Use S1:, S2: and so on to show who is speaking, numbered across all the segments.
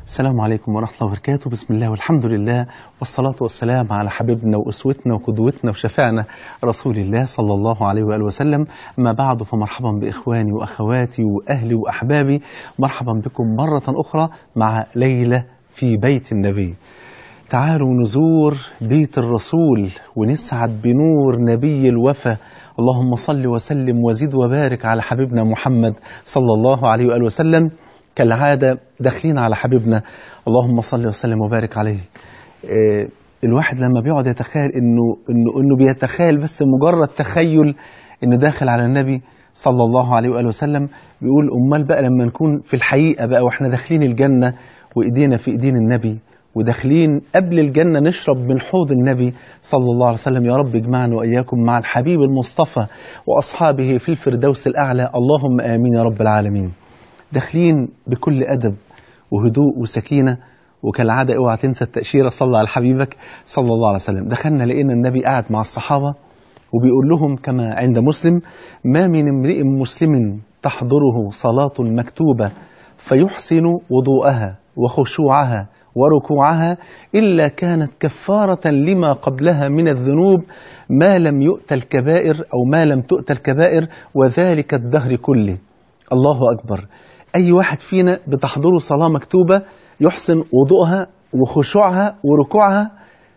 S1: السلام عليكم ورحمة الله وبركاته بسم الله والحمد لله والصلاة والسلام على حبيبنا وأسوتنا وقدوتنا وشفعنا رسول الله صلى الله عليه وآله وسلم أما بعد فمرحبا بإخواني وأخواتي وأهلي وأحبابي مرحبا بكم مرة أخرى مع ليلة في بيت النبي تعالوا نزور بيت الرسول ونسعد بنور نبي الوفا اللهم صل وسلم وزد وبارك على حبيبنا محمد صلى الله عليه وآله وسلم كالعادة داخلين على حبيبنا اللهم صل وسلم وبارك عليه آه، الواحد لما بيقعد يتخيل انه انه انه بيتخيل بس مجرد تخيل انه داخل على النبي صلى الله عليه واله وسلم بيقول امال بقى لما نكون في الحقيقه بقى واحنا داخلين الجنه وايدينا في ايدين النبي وداخلين قبل الجنة نشرب من حوض النبي صلى الله عليه وسلم يا رب اجمعنا وإياكم مع الحبيب المصطفى وأصحابه في الفردوس الأعلى اللهم آمين يا رب العالمين داخلين بكل أدب وهدوء وسكينة وكالعادة اوعى تنسى التأشيرة صلى على حبيبك صلى الله عليه وسلم دخلنا لقينا النبي قاعد مع الصحابة وبيقول لهم كما عند مسلم ما من امرئ مسلم تحضره صلاة مكتوبة فيحسن وضوءها وخشوعها وركوعها إلا كانت كفارة لما قبلها من الذنوب ما لم يؤت الكبائر أو ما لم تؤت الكبائر وذلك الدهر كله الله أكبر أي واحد فينا بتحضره صلاة مكتوبة يحسن وضوءها وخشوعها وركوعها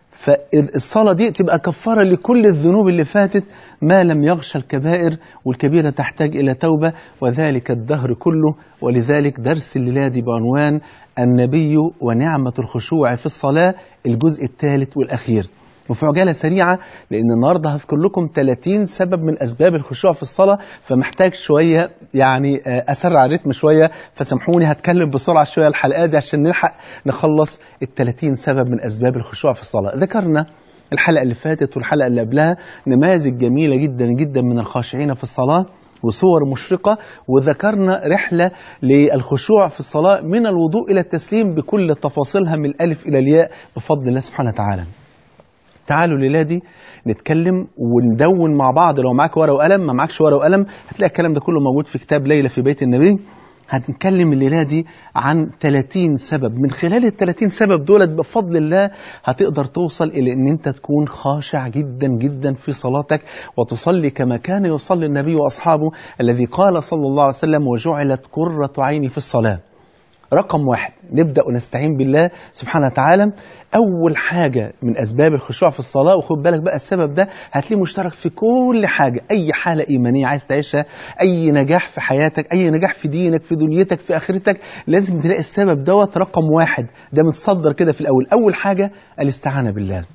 S1: فالصلاة دي تبقى كفارة لكل الذنوب اللي فاتت ما لم يغشى الكبائر والكبيرة تحتاج إلى توبة وذلك الدهر كله ولذلك درس الليلة دي بعنوان النبي ونعمة الخشوع في الصلاة الجزء الثالث والأخير وفي عجالة سريعة لأن النهاردة هذكر لكم 30 سبب من أسباب الخشوع في الصلاة فمحتاج شوية يعني آه، أسرع الريتم شوية فسامحوني هتكلم بسرعة شوية الحلقة دي عشان نلحق نخلص ال 30 سبب من أسباب الخشوع في الصلاة ذكرنا الحلقة اللي فاتت والحلقة اللي قبلها نماذج جميلة جدا جدا من الخاشعين في الصلاة وصور مشرقة وذكرنا رحلة للخشوع في الصلاة من الوضوء إلى التسليم بكل تفاصيلها من الألف إلى الياء بفضل الله سبحانه وتعالى تعالوا الليله دي نتكلم وندون مع بعض لو معاك ورقه وقلم ما معكش ورقه وقلم هتلاقي الكلام ده كله موجود في كتاب ليله في بيت النبي هنتكلم الليله دي عن 30 سبب من خلال ال 30 سبب دولت بفضل الله هتقدر توصل الى ان انت تكون خاشع جدا جدا في صلاتك وتصلي كما كان يصلي النبي واصحابه الذي قال صلى الله عليه وسلم وجعلت قرة عيني في الصلاه رقم واحد نبدأ ونستعين بالله سبحانه وتعالى أول حاجة من أسباب الخشوع في الصلاة وخد بالك بقى السبب ده هتلاقيه مشترك في كل حاجة أي حالة إيمانية عايز تعيشها أي نجاح في حياتك أي نجاح في دينك في دنيتك في آخرتك لازم تلاقي السبب دوت رقم واحد ده متصدر كده في الأول أول حاجة الاستعانة بالله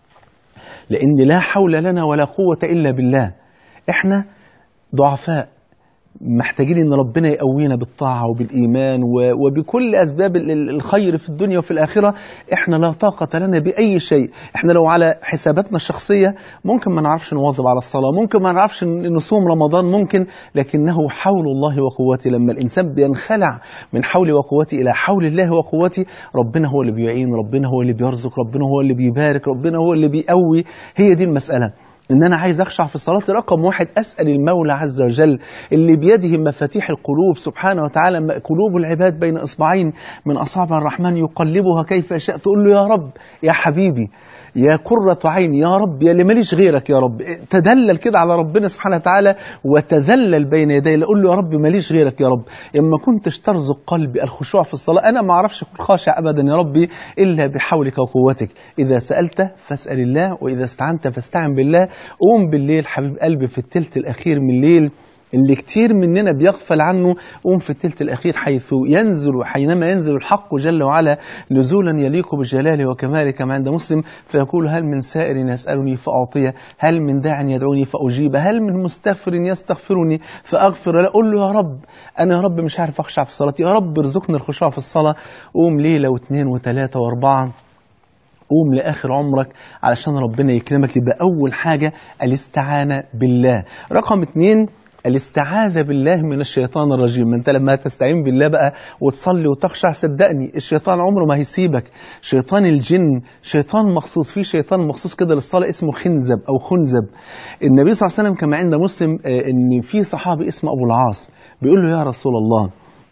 S1: لأن لا حول لنا ولا قوة إلا بالله إحنا ضعفاء محتاجين ان ربنا يقوينا بالطاعه وبالايمان و- وبكل اسباب ال- ال- الخير في الدنيا وفي الاخره احنا لا طاقه لنا باي شيء احنا لو على حساباتنا الشخصيه ممكن ما نعرفش نواظب على الصلاه ممكن ما نعرفش ن- نصوم رمضان ممكن لكنه حول الله وقوته لما الانسان بينخلع من حول وقوته الى حول الله وقوته ربنا هو اللي بيعين ربنا هو اللي بيرزق ربنا هو اللي بيبارك ربنا هو اللي بيقوي هي دي المساله ان انا عايز اخشع في الصلاه رقم واحد اسال المولى عز وجل اللي بيده مفاتيح القلوب سبحانه وتعالى م- قلوب العباد بين اصبعين من اصابع الرحمن يقلبها كيف يشاء تقول له يا رب يا حبيبي يا قرة عيني يا رب يا اللي ماليش غيرك يا رب تدلل كده على ربنا سبحانه وتعالى وتذلل بين يديه قول له يا رب ماليش غيرك يا رب اما كنتش ترزق قلبي الخشوع في الصلاة انا ما اعرفش اكون خاشع ابدا يا ربي الا بحولك وقوتك اذا سألت فاسأل الله واذا استعنت فاستعن بالله قوم بالليل حبيب قلبي في الثلث الاخير من الليل اللي كتير مننا بيغفل عنه قوم في الثلث الأخير حيث ينزل حينما ينزل الحق جل وعلا نزولا يليق بجلاله وكماله كما عند مسلم فيقول هل من سائر يسألني فأعطيه هل من داع يدعوني فأجيب هل من مستغفر يستغفرني فأغفر له قول له يا رب أنا يا رب مش عارف أخشع في صلاتي يا رب ارزقني الخشوع في الصلاة قوم ليلة واثنين وثلاثة وأربعة قوم لآخر عمرك علشان ربنا يكرمك يبقى أول حاجة الاستعانة بالله رقم اتنين الاستعاذة بالله من الشيطان الرجيم ما انت لما تستعين بالله بقى وتصلي وتخشع صدقني الشيطان عمره ما هيسيبك شيطان الجن شيطان مخصوص في شيطان مخصوص كده للصلاة اسمه خنزب أو خنزب النبي صلى الله عليه وسلم كما عند مسلم آه، ان في صحابي اسمه أبو العاص بيقول له يا رسول الله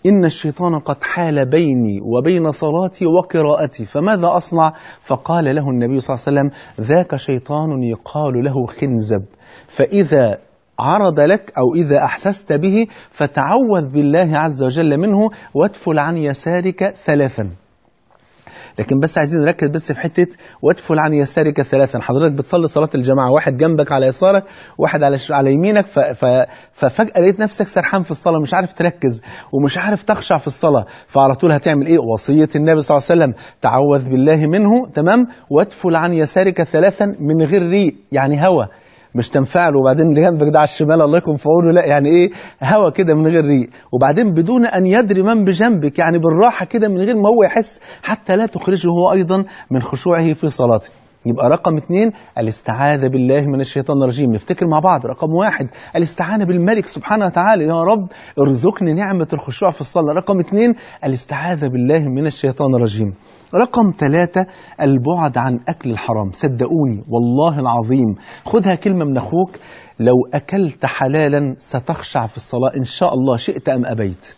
S1: إن الشيطان قد حال بيني وبين صلاتي وقراءتي فماذا أصنع فقال له النبي صلى الله عليه وسلم ذاك شيطان يقال له خنزب فإذا عرض لك أو إذا أحسست به فتعوذ بالله عز وجل منه وادفل عن يسارك ثلاثا لكن بس عايزين نركز بس في حته وادفل عن يسارك ثلاثا حضرتك بتصلي صلاه الجماعه واحد جنبك على يسارك واحد على على يمينك ف... ف... ففجاه لقيت نفسك سرحان في الصلاه مش عارف تركز ومش عارف تخشع في الصلاه فعلى طول هتعمل ايه وصيه النبي صلى الله عليه وسلم تعوذ بالله منه تمام وادفل عن يسارك ثلاثا من غير ريق يعني هوى مش تنفعل وبعدين اللي جنبك ده على الشمال الله يكون في عونه لا يعني ايه هوا كده من غير ريق وبعدين بدون ان يدري من بجنبك يعني بالراحه كده من غير ما هو يحس حتى لا تخرجه هو ايضا من خشوعه في صلاته يبقى رقم اثنين الاستعاذة بالله من الشيطان الرجيم نفتكر مع بعض رقم واحد الاستعانة بالملك سبحانه وتعالى يا رب ارزقني نعمة الخشوع في الصلاة رقم اثنين الاستعاذة بالله من الشيطان الرجيم رقم ثلاثة البعد عن أكل الحرام صدقوني والله العظيم خدها كلمة من أخوك لو أكلت حلالا ستخشع في الصلاة إن شاء الله شئت أم أبيت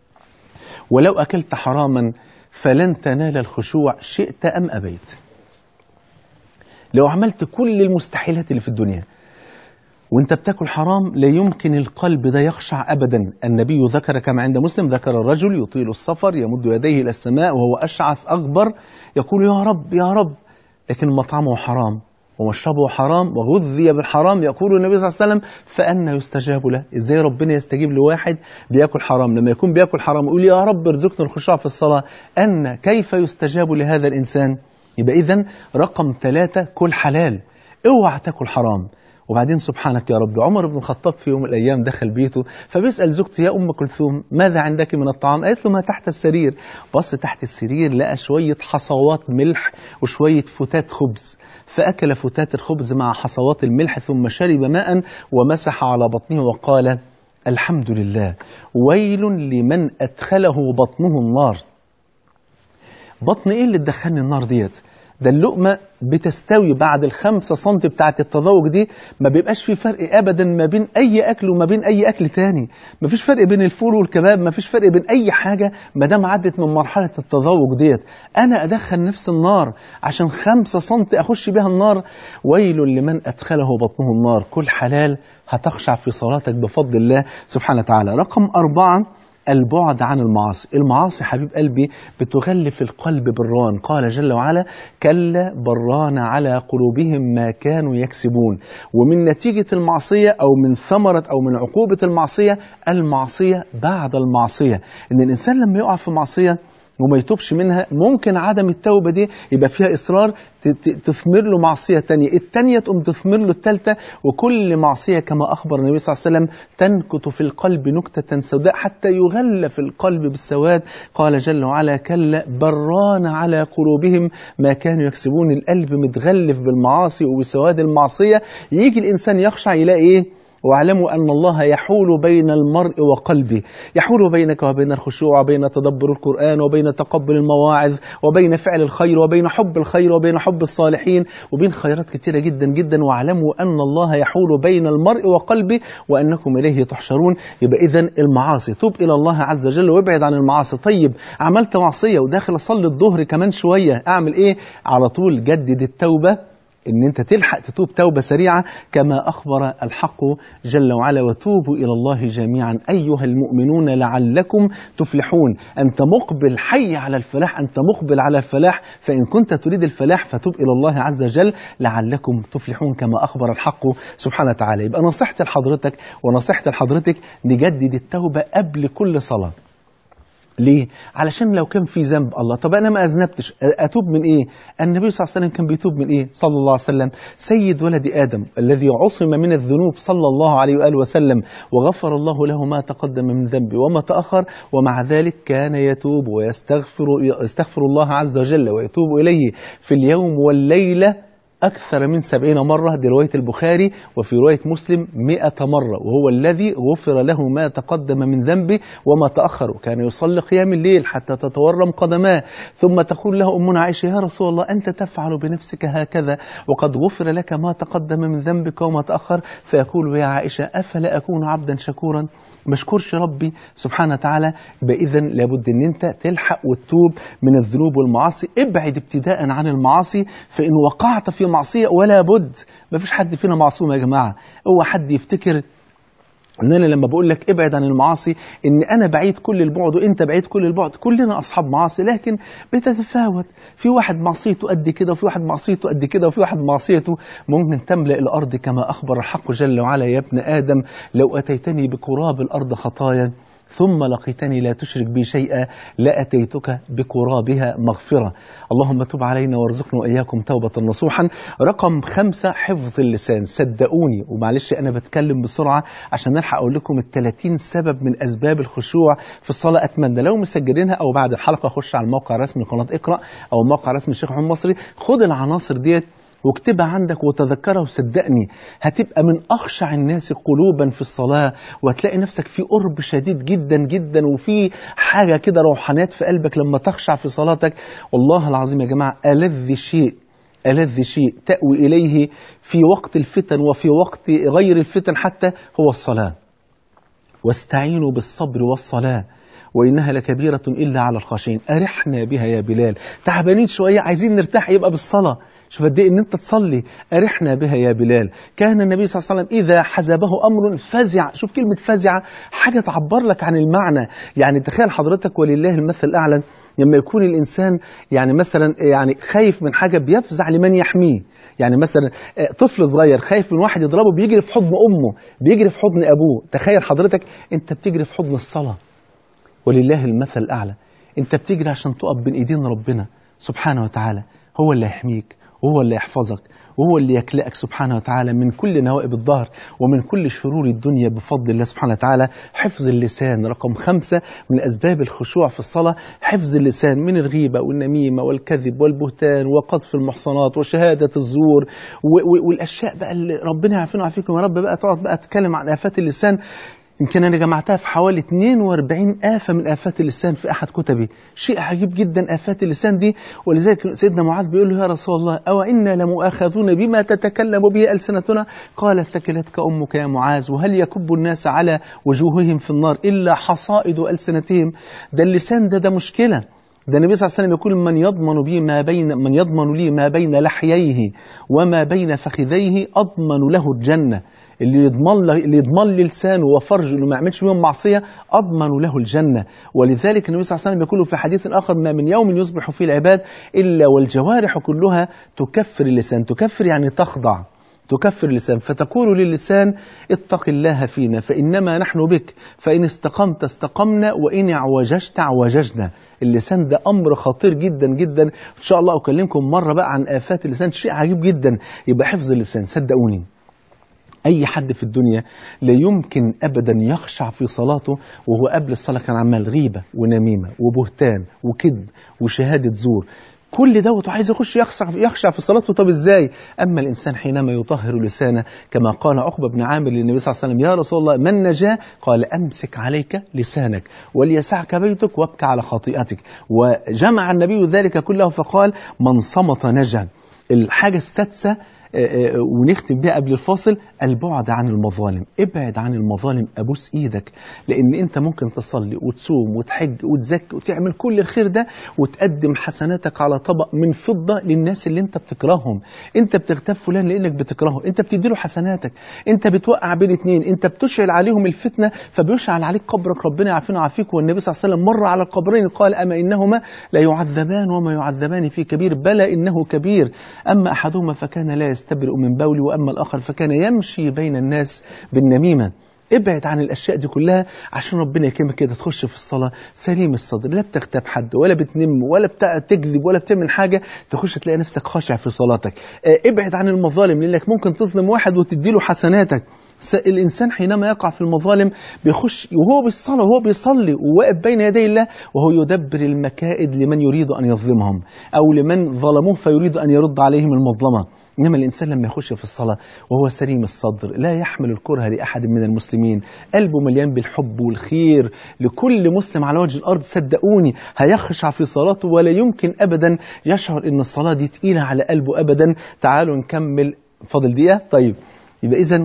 S1: ولو أكلت حراما فلن تنال الخشوع شئت أم أبيت لو عملت كل المستحيلات اللي في الدنيا وانت بتاكل حرام لا يمكن القلب ده يخشع ابدا النبي ذكر كما عند مسلم ذكر الرجل يطيل السفر يمد يديه الى السماء وهو اشعث اغبر يقول يا رب يا رب لكن مطعمه حرام ومشربه حرام وغذي بالحرام يقول النبي صلى الله عليه وسلم فأنا يستجاب له ازاي ربنا يستجيب لواحد بياكل حرام لما يكون بياكل حرام يقول يا رب ارزقنا الخشوع في الصلاة أن كيف يستجاب لهذا الإنسان يبقى إذا رقم ثلاثة كل حلال اوعى تاكل حرام وبعدين سبحانك يا رب عمر بن الخطاب في يوم من الأيام دخل بيته فبيسأل زوجته يا أم كلثوم ماذا عندك من الطعام قالت له ما تحت السرير بص تحت السرير لقى شوية حصوات ملح وشوية فتات خبز فأكل فتات الخبز مع حصوات الملح ثم شرب ماء ومسح على بطنه وقال الحمد لله ويل لمن أدخله بطنه النار بطن ايه اللي تدخلني النار ديت ده اللقمة بتستوي بعد الخمسة سنتي بتاعت التذوق دي ما بيبقاش في فرق أبدا ما بين أي أكل وما بين أي أكل تاني ما فيش فرق بين الفول والكباب ما فيش فرق بين أي حاجة ما دام عدت من مرحلة التذوق ديت أنا أدخل نفس النار عشان خمسة سنتي أخش بها النار ويل لمن أدخله بطنه النار كل حلال هتخشع في صلاتك بفضل الله سبحانه وتعالى رقم أربعة البعد عن المعاصي المعاصي حبيب قلبي بتغلف القلب بالران قال جل وعلا كلا بران على قلوبهم ما كانوا يكسبون ومن نتيجة المعصية أو من ثمرة أو من عقوبة المعصية المعصية بعد المعصية إن الإنسان لما يقع في معصية وما يتوبش منها ممكن عدم التوبة دي يبقى فيها إصرار تثمر له معصية تانية التانية تقوم تثمر له التالتة وكل معصية كما أخبر النبي صلى الله عليه وسلم تنكت في القلب نكتة سوداء حتى يغلف القلب بالسواد قال جل وعلا كلا بران على قلوبهم ما كانوا يكسبون القلب متغلف بالمعاصي وبسواد المعصية يجي الإنسان يخشع يلاقي إيه واعلموا أن الله يحول بين المرء وقلبه يحول بينك وبين الخشوع وبين تدبر القرآن وبين تقبل المواعظ وبين فعل الخير وبين حب الخير وبين حب الصالحين وبين خيرات كثيرة جدا جدا واعلموا أن الله يحول بين المرء وقلبه وأنكم إليه تحشرون يبقى إذا المعاصي توب إلى الله عز وجل وابعد عن المعاصي طيب عملت معصية وداخل أصلي الظهر كمان شوية أعمل إيه على طول جدد التوبة ان انت تلحق تتوب توبة سريعة كما اخبر الحق جل وعلا وتوبوا الى الله جميعا ايها المؤمنون لعلكم تفلحون انت مقبل حي على الفلاح انت مقبل على الفلاح فان كنت تريد الفلاح فتوب الى الله عز وجل لعلكم تفلحون كما اخبر الحق سبحانه وتعالى يبقى نصيحتي لحضرتك ونصيحتي لحضرتك نجدد التوبة قبل كل صلاة ليه؟ علشان لو كان في ذنب الله طب أنا ما أذنبتش أتوب من إيه؟ النبي صلى الله عليه وسلم كان بيتوب من إيه؟ صلى الله عليه وسلم سيد ولد آدم الذي عصم من الذنوب صلى الله عليه وآله وسلم وغفر الله له ما تقدم من ذنبه وما تأخر ومع ذلك كان يتوب ويستغفر يستغفر الله عز وجل ويتوب إليه في اليوم والليلة أكثر من سبعين مرة دي رواية البخاري وفي رواية مسلم مئة مرة وهو الذي غفر له ما تقدم من ذنبه وما تأخر كان يصلي قيام الليل حتى تتورم قدماه ثم تقول له أمنا عائشة يا رسول الله أنت تفعل بنفسك هكذا وقد غفر لك ما تقدم من ذنبك وما تأخر فيقول يا عائشة أفلا أكون عبدا شكورا مشكورش ربي سبحانه وتعالى يبقى اذا لابد ان انت تلحق وتتوب من الذنوب والمعاصي ابعد ابتداء عن المعاصي فان وقعت في معصيه ولا بد ما فيش حد فينا معصوم يا جماعه هو حد يفتكر ان انا لما بقول لك ابعد عن المعاصي ان انا بعيد كل البعد وانت بعيد كل البعد كلنا اصحاب معاصي لكن بتتفاوت في واحد معصيته قد كده وفي واحد معصيته قد كده وفي واحد معصيته ممكن تملا الارض كما اخبر الحق جل وعلا يا ابن ادم لو اتيتني بقراب الارض خطايا ثم لقيتني لا تشرك بي شيئا لأتيتك بقرابها مغفرة اللهم تب علينا وارزقنا وإياكم توبة نصوحا رقم خمسة حفظ اللسان صدقوني ومعلش أنا بتكلم بسرعة عشان نلحق أقول لكم الثلاثين سبب من أسباب الخشوع في الصلاة أتمنى لو مسجلينها أو بعد الحلقة خش على الموقع الرسمي لقناة اقرأ أو الموقع الرسمي الشيخ محمد مصري خد العناصر ديت واكتبها عندك وتذكرها وصدقني هتبقى من أخشع الناس قلوبا في الصلاة وهتلاقي نفسك في قرب شديد جدا جدا وفي حاجة كده روحانيات في قلبك لما تخشع في صلاتك والله العظيم يا جماعة ألذ شيء ألذ شيء تأوي إليه في وقت الفتن وفي وقت غير الفتن حتى هو الصلاة واستعينوا بالصبر والصلاة وإنها لكبيرة إلا على الخاشعين أرحنا بها يا بلال تعبانين شوية عايزين نرتاح يبقى بالصلاة شوف قد ايه ان انت تصلي ارحنا بها يا بلال كان النبي صلى الله عليه وسلم اذا حزبه امر فزع شوف كلمه فزع حاجه تعبر لك عن المعنى يعني تخيل حضرتك ولله المثل الاعلى لما يكون الانسان يعني مثلا يعني خايف من حاجه بيفزع لمن يحميه يعني مثلا طفل صغير خايف من واحد يضربه بيجري في حضن امه بيجري في حضن ابوه تخيل حضرتك انت بتجري في حضن الصلاه ولله المثل الاعلى انت بتجري عشان تقف بين ايدين ربنا سبحانه وتعالى هو اللي يحميك وهو اللي يحفظك وهو اللي يكلأك سبحانه وتعالى من كل نوائب الظهر ومن كل شرور الدنيا بفضل الله سبحانه وتعالى حفظ اللسان رقم خمسة من أسباب الخشوع في الصلاة حفظ اللسان من الغيبة والنميمة والكذب والبهتان وقذف المحصنات وشهادة الزور والأشياء بقى اللي ربنا يعافينا ويعافيكم يا رب بقى تقعد بقى تتكلم عن آفات اللسان يمكن أنا جمعتها في حوالي 42 آفة من آفات اللسان في أحد كتبي شيء عجيب جدا آفات اللسان دي ولذلك سيدنا معاذ بيقول له يا رسول الله أو إنا لمؤاخذون بما تتكلم به ألسنتنا قال ثكلتك أمك يا معاذ وهل يكب الناس على وجوههم في النار إلا حصائد ألسنتهم ده اللسان ده ده مشكلة ده النبي صلى الله عليه وسلم يقول من يضمن بي ما بين من يضمن لي ما بين لحييه وما بين فخذيه أضمن له الجنة اللي يضمن له اللي يضمن لي لسانه وفرجه انه ما يعملش بيهم معصيه اضمن له الجنه ولذلك النبي صلى الله عليه وسلم يقول في حديث اخر ما من يوم يصبح فيه العباد الا والجوارح كلها تكفر اللسان تكفر يعني تخضع تكفر اللسان فتقول للسان اتق الله فينا فإنما نحن بك فإن استقمت استقمنا وإن اعوججت اعوججنا اللسان ده أمر خطير جدا جدا إن شاء الله أكلمكم مرة بقى عن آفات اللسان شيء عجيب جدا يبقى حفظ اللسان صدقوني أي حد في الدنيا لا يمكن أبدا يخشع في صلاته وهو قبل الصلاة كان عمال غيبة ونميمة وبهتان وكذب وشهادة زور كل دوت وعايز يخش يخشع يخشع في صلاته طب ازاي؟ اما الانسان حينما يطهر لسانه كما قال عقبه بن عامر للنبي صلى الله عليه وسلم يا رسول الله من نجا؟ قال امسك عليك لسانك وليسعك بيتك وابكى على خطيئتك وجمع النبي ذلك كله فقال من صمت نجا الحاجه السادسه ونختم بيها قبل الفاصل البعد عن المظالم ابعد عن المظالم ابوس ايدك لان انت ممكن تصلي وتصوم وتحج وتزكي وتعمل كل الخير ده وتقدم حسناتك على طبق من فضه للناس اللي انت بتكرههم انت بتغتاب فلان لانك بتكرهه انت بتديله حسناتك انت بتوقع بين اتنين انت بتشعل عليهم الفتنه فبيشعل عليك قبرك ربنا يعافينا ويعافيك والنبي صلى الله عليه وسلم مر على القبرين قال اما انهما لا يعذبان وما يعذبان في كبير بلى انه كبير اما احدهما فكان لا يستبرئ من بولي واما الاخر فكان يمشي بين الناس بالنميمه ابعد عن الاشياء دي كلها عشان ربنا يكرمك كده تخش في الصلاه سليم الصدر لا بتغتاب حد ولا بتنم ولا بتكذب ولا بتعمل حاجه تخش تلاقي نفسك خاشع في صلاتك ابعد عن المظالم لانك ممكن تظلم واحد وتديله حسناتك الإنسان حينما يقع في المظالم بيخش وهو بالصلاة وهو بيصلي وواقف بين يدي الله وهو يدبر المكائد لمن يريد أن يظلمهم أو لمن ظلموه فيريد أن يرد عليهم المظلمة إنما الإنسان لما يخش في الصلاة وهو سليم الصدر لا يحمل الكره لأحد من المسلمين قلبه مليان بالحب والخير لكل مسلم على وجه الأرض صدقوني هيخشع في صلاته ولا يمكن أبدا يشعر إن الصلاة دي تقيلة على قلبه أبدا تعالوا نكمل فاضل دقيقة طيب يبقى إذا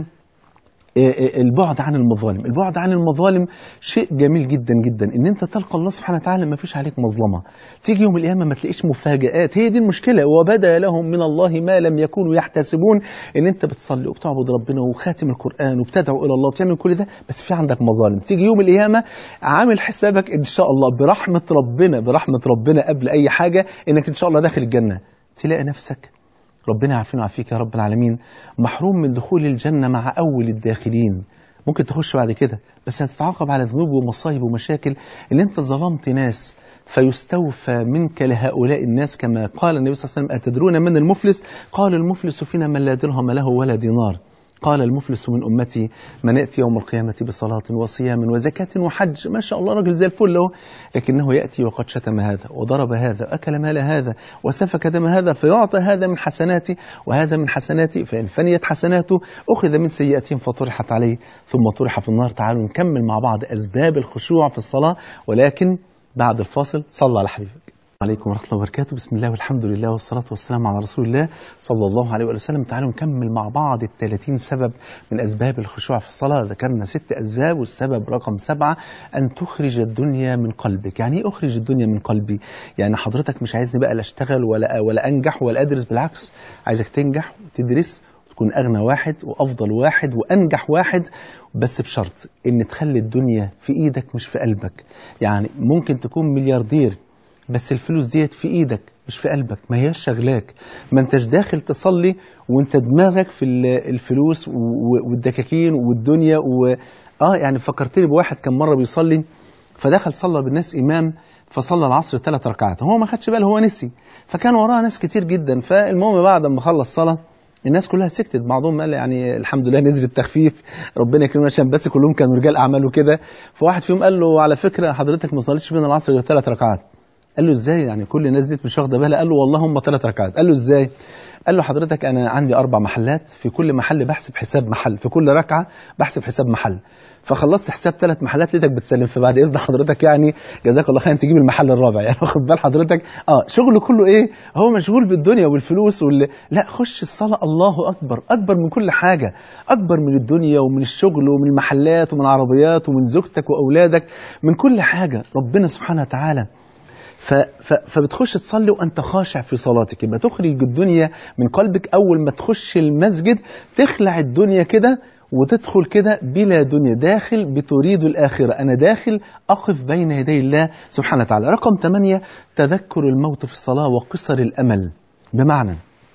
S1: البعد عن المظالم البعد عن المظالم شيء جميل جدا جدا ان انت تلقى الله سبحانه وتعالى ما فيش عليك مظلمه تيجي يوم القيامه ما تلاقيش مفاجآت هي دي المشكله وبدا لهم من الله ما لم يكونوا يحتسبون ان انت بتصلي وبتعبد ربنا وخاتم القران وبتدعو الى الله وبتعمل كل ده بس في عندك مظالم تيجي يوم القيامه عامل حسابك ان شاء الله برحمه ربنا برحمه ربنا قبل اي حاجه انك ان شاء الله داخل الجنه تلاقي نفسك ربنا يعافينا ويعافيك يا رب العالمين محروم من دخول الجنة مع أول الداخلين ممكن تخش بعد كده بس هتتعاقب على ذنوب ومصايب ومشاكل ان انت ظلمت ناس فيستوفى منك لهؤلاء الناس كما قال النبي صلى الله عليه وسلم أتدرون من المفلس قال المفلس فينا من لا درهم له ولا دينار قال المفلس من أمتي من يأتي يوم القيامة بصلاة وصيام وزكاة وحج ما شاء الله راجل زي الفل له لكنه يأتي وقد شتم هذا وضرب هذا أكل مال هذا وسفك دم هذا فيعطى هذا من حسناتي وهذا من حسناتي فإن فنيت حسناته أخذ من سيئاتهم فطرحت عليه ثم طرح في النار تعالوا نكمل مع بعض أسباب الخشوع في الصلاة ولكن بعد الفاصل صلى على حبيبك عليكم ورحمة الله وبركاته بسم الله والحمد لله والصلاة والسلام على رسول الله صلى الله عليه وسلم تعالوا نكمل مع بعض ال 30 سبب من أسباب الخشوع في الصلاة ذكرنا ست أسباب والسبب رقم سبعة أن تخرج الدنيا من قلبك يعني إيه أخرج الدنيا من قلبي يعني حضرتك مش عايزني بقى لا أشتغل ولا, ولا أنجح ولا أدرس بالعكس عايزك تنجح وتدرس تكون أغنى واحد وأفضل واحد وأنجح واحد بس بشرط إن تخلي الدنيا في إيدك مش في قلبك يعني ممكن تكون ملياردير بس الفلوس ديت في ايدك مش في قلبك ما هياش شغلاك ما انتش داخل تصلي وانت دماغك في الفلوس والدكاكين والدنيا و... اه يعني فكرتني بواحد كان مره بيصلي فدخل صلى بالناس امام فصلى العصر ثلاث ركعات هو ما خدش باله هو نسي فكان وراه ناس كتير جدا فالمهم بعد ما خلص صلاه الناس كلها سكتت بعضهم قال يعني الحمد لله نزل التخفيف ربنا يكرمنا عشان بس كلهم كانوا رجال اعمال وكده فواحد فيهم قال له على فكره حضرتك ما صليتش بين العصر غير ثلاث ركعات قال له ازاي يعني كل الناس دي مش واخده بالها قال له والله هم ثلاث ركعات قال له ازاي قال له حضرتك انا عندي اربع محلات في كل محل بحسب حساب محل في كل ركعه بحسب حساب محل فخلصت حساب ثلاث محلات لقيتك بتسلم فبعد اذن حضرتك يعني جزاك الله خير تجيب المحل الرابع يعني واخد بال حضرتك اه شغله كله ايه هو مشغول بالدنيا والفلوس وال... لا خش الصلاه الله اكبر اكبر من كل حاجه اكبر من الدنيا ومن الشغل ومن المحلات ومن العربيات ومن زوجتك واولادك من كل حاجه ربنا سبحانه وتعالى ف... ف... فبتخش تصلي وانت خاشع في صلاتك يبقى تخرج الدنيا من قلبك اول ما تخش المسجد تخلع الدنيا كده وتدخل كده بلا دنيا داخل بتريد الآخرة أنا داخل أقف بين يدي الله سبحانه وتعالى رقم ثمانية تذكر الموت في الصلاة وقصر الأمل بمعنى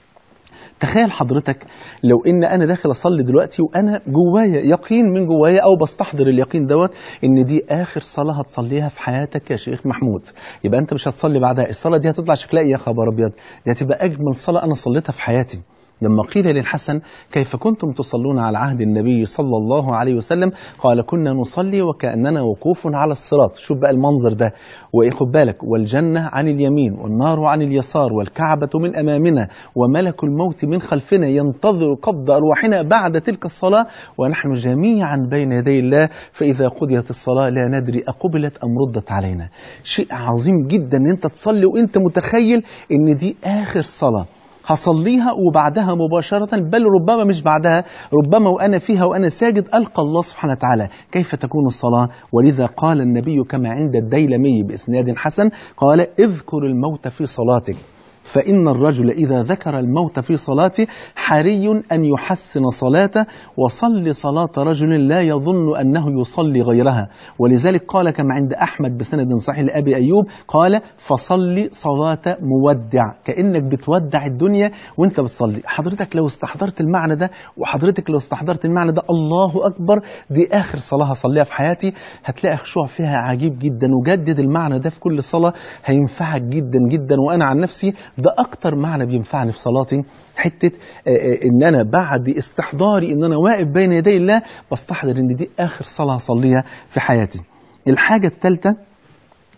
S1: تخيل حضرتك لو ان انا داخل اصلي دلوقتي وانا جوايا يقين من جوايا او بستحضر اليقين دوت ان دي اخر صلاه هتصليها في حياتك يا شيخ محمود يبقى انت مش هتصلي بعدها الصلاه دي هتطلع شكلها ايه يا خبر ابيض دي هتبقى اجمل صلاه انا صليتها في حياتي لما قيل للحسن كيف كنتم تصلون على عهد النبي صلى الله عليه وسلم قال كنا نصلي وكأننا وقوف على الصراط شوف بقى المنظر ده وخد بالك والجنة عن اليمين والنار عن اليسار والكعبة من أمامنا وملك الموت من خلفنا ينتظر قبض أرواحنا بعد تلك الصلاة ونحن جميعا بين يدي الله فإذا قضيت الصلاة لا ندري أقبلت أم ردت علينا شيء عظيم جدا أن أنت تصلي وأنت متخيل أن دي آخر صلاة هصليها وبعدها مباشرة بل ربما مش بعدها ربما وأنا فيها وأنا ساجد ألقى الله سبحانه وتعالى كيف تكون الصلاة ولذا قال النبي كما عند الديلمي بإسناد حسن قال اذكر الموت في صلاتك فإن الرجل إذا ذكر الموت في صلاته حري أن يحسن صلاته وصل صلاة رجل لا يظن أنه يصلي غيرها ولذلك قال كما عند أحمد بسند صحيح لأبي أيوب قال فصلي صلاة مودع كأنك بتودع الدنيا وانت بتصلي حضرتك لو استحضرت المعنى ده وحضرتك لو استحضرت المعنى ده الله أكبر دي آخر صلاة هصليها في حياتي هتلاقي خشوع فيها عجيب جدا وجدد المعنى ده في كل صلاة هينفعك جدا جدا وأنا عن نفسي ده أكتر معنى بينفعني في صلاتي حتة إن أنا بعد استحضاري إن أنا واقف بين يدي الله بستحضر إن دي آخر صلاة هصليها في حياتي الحاجة الثالثة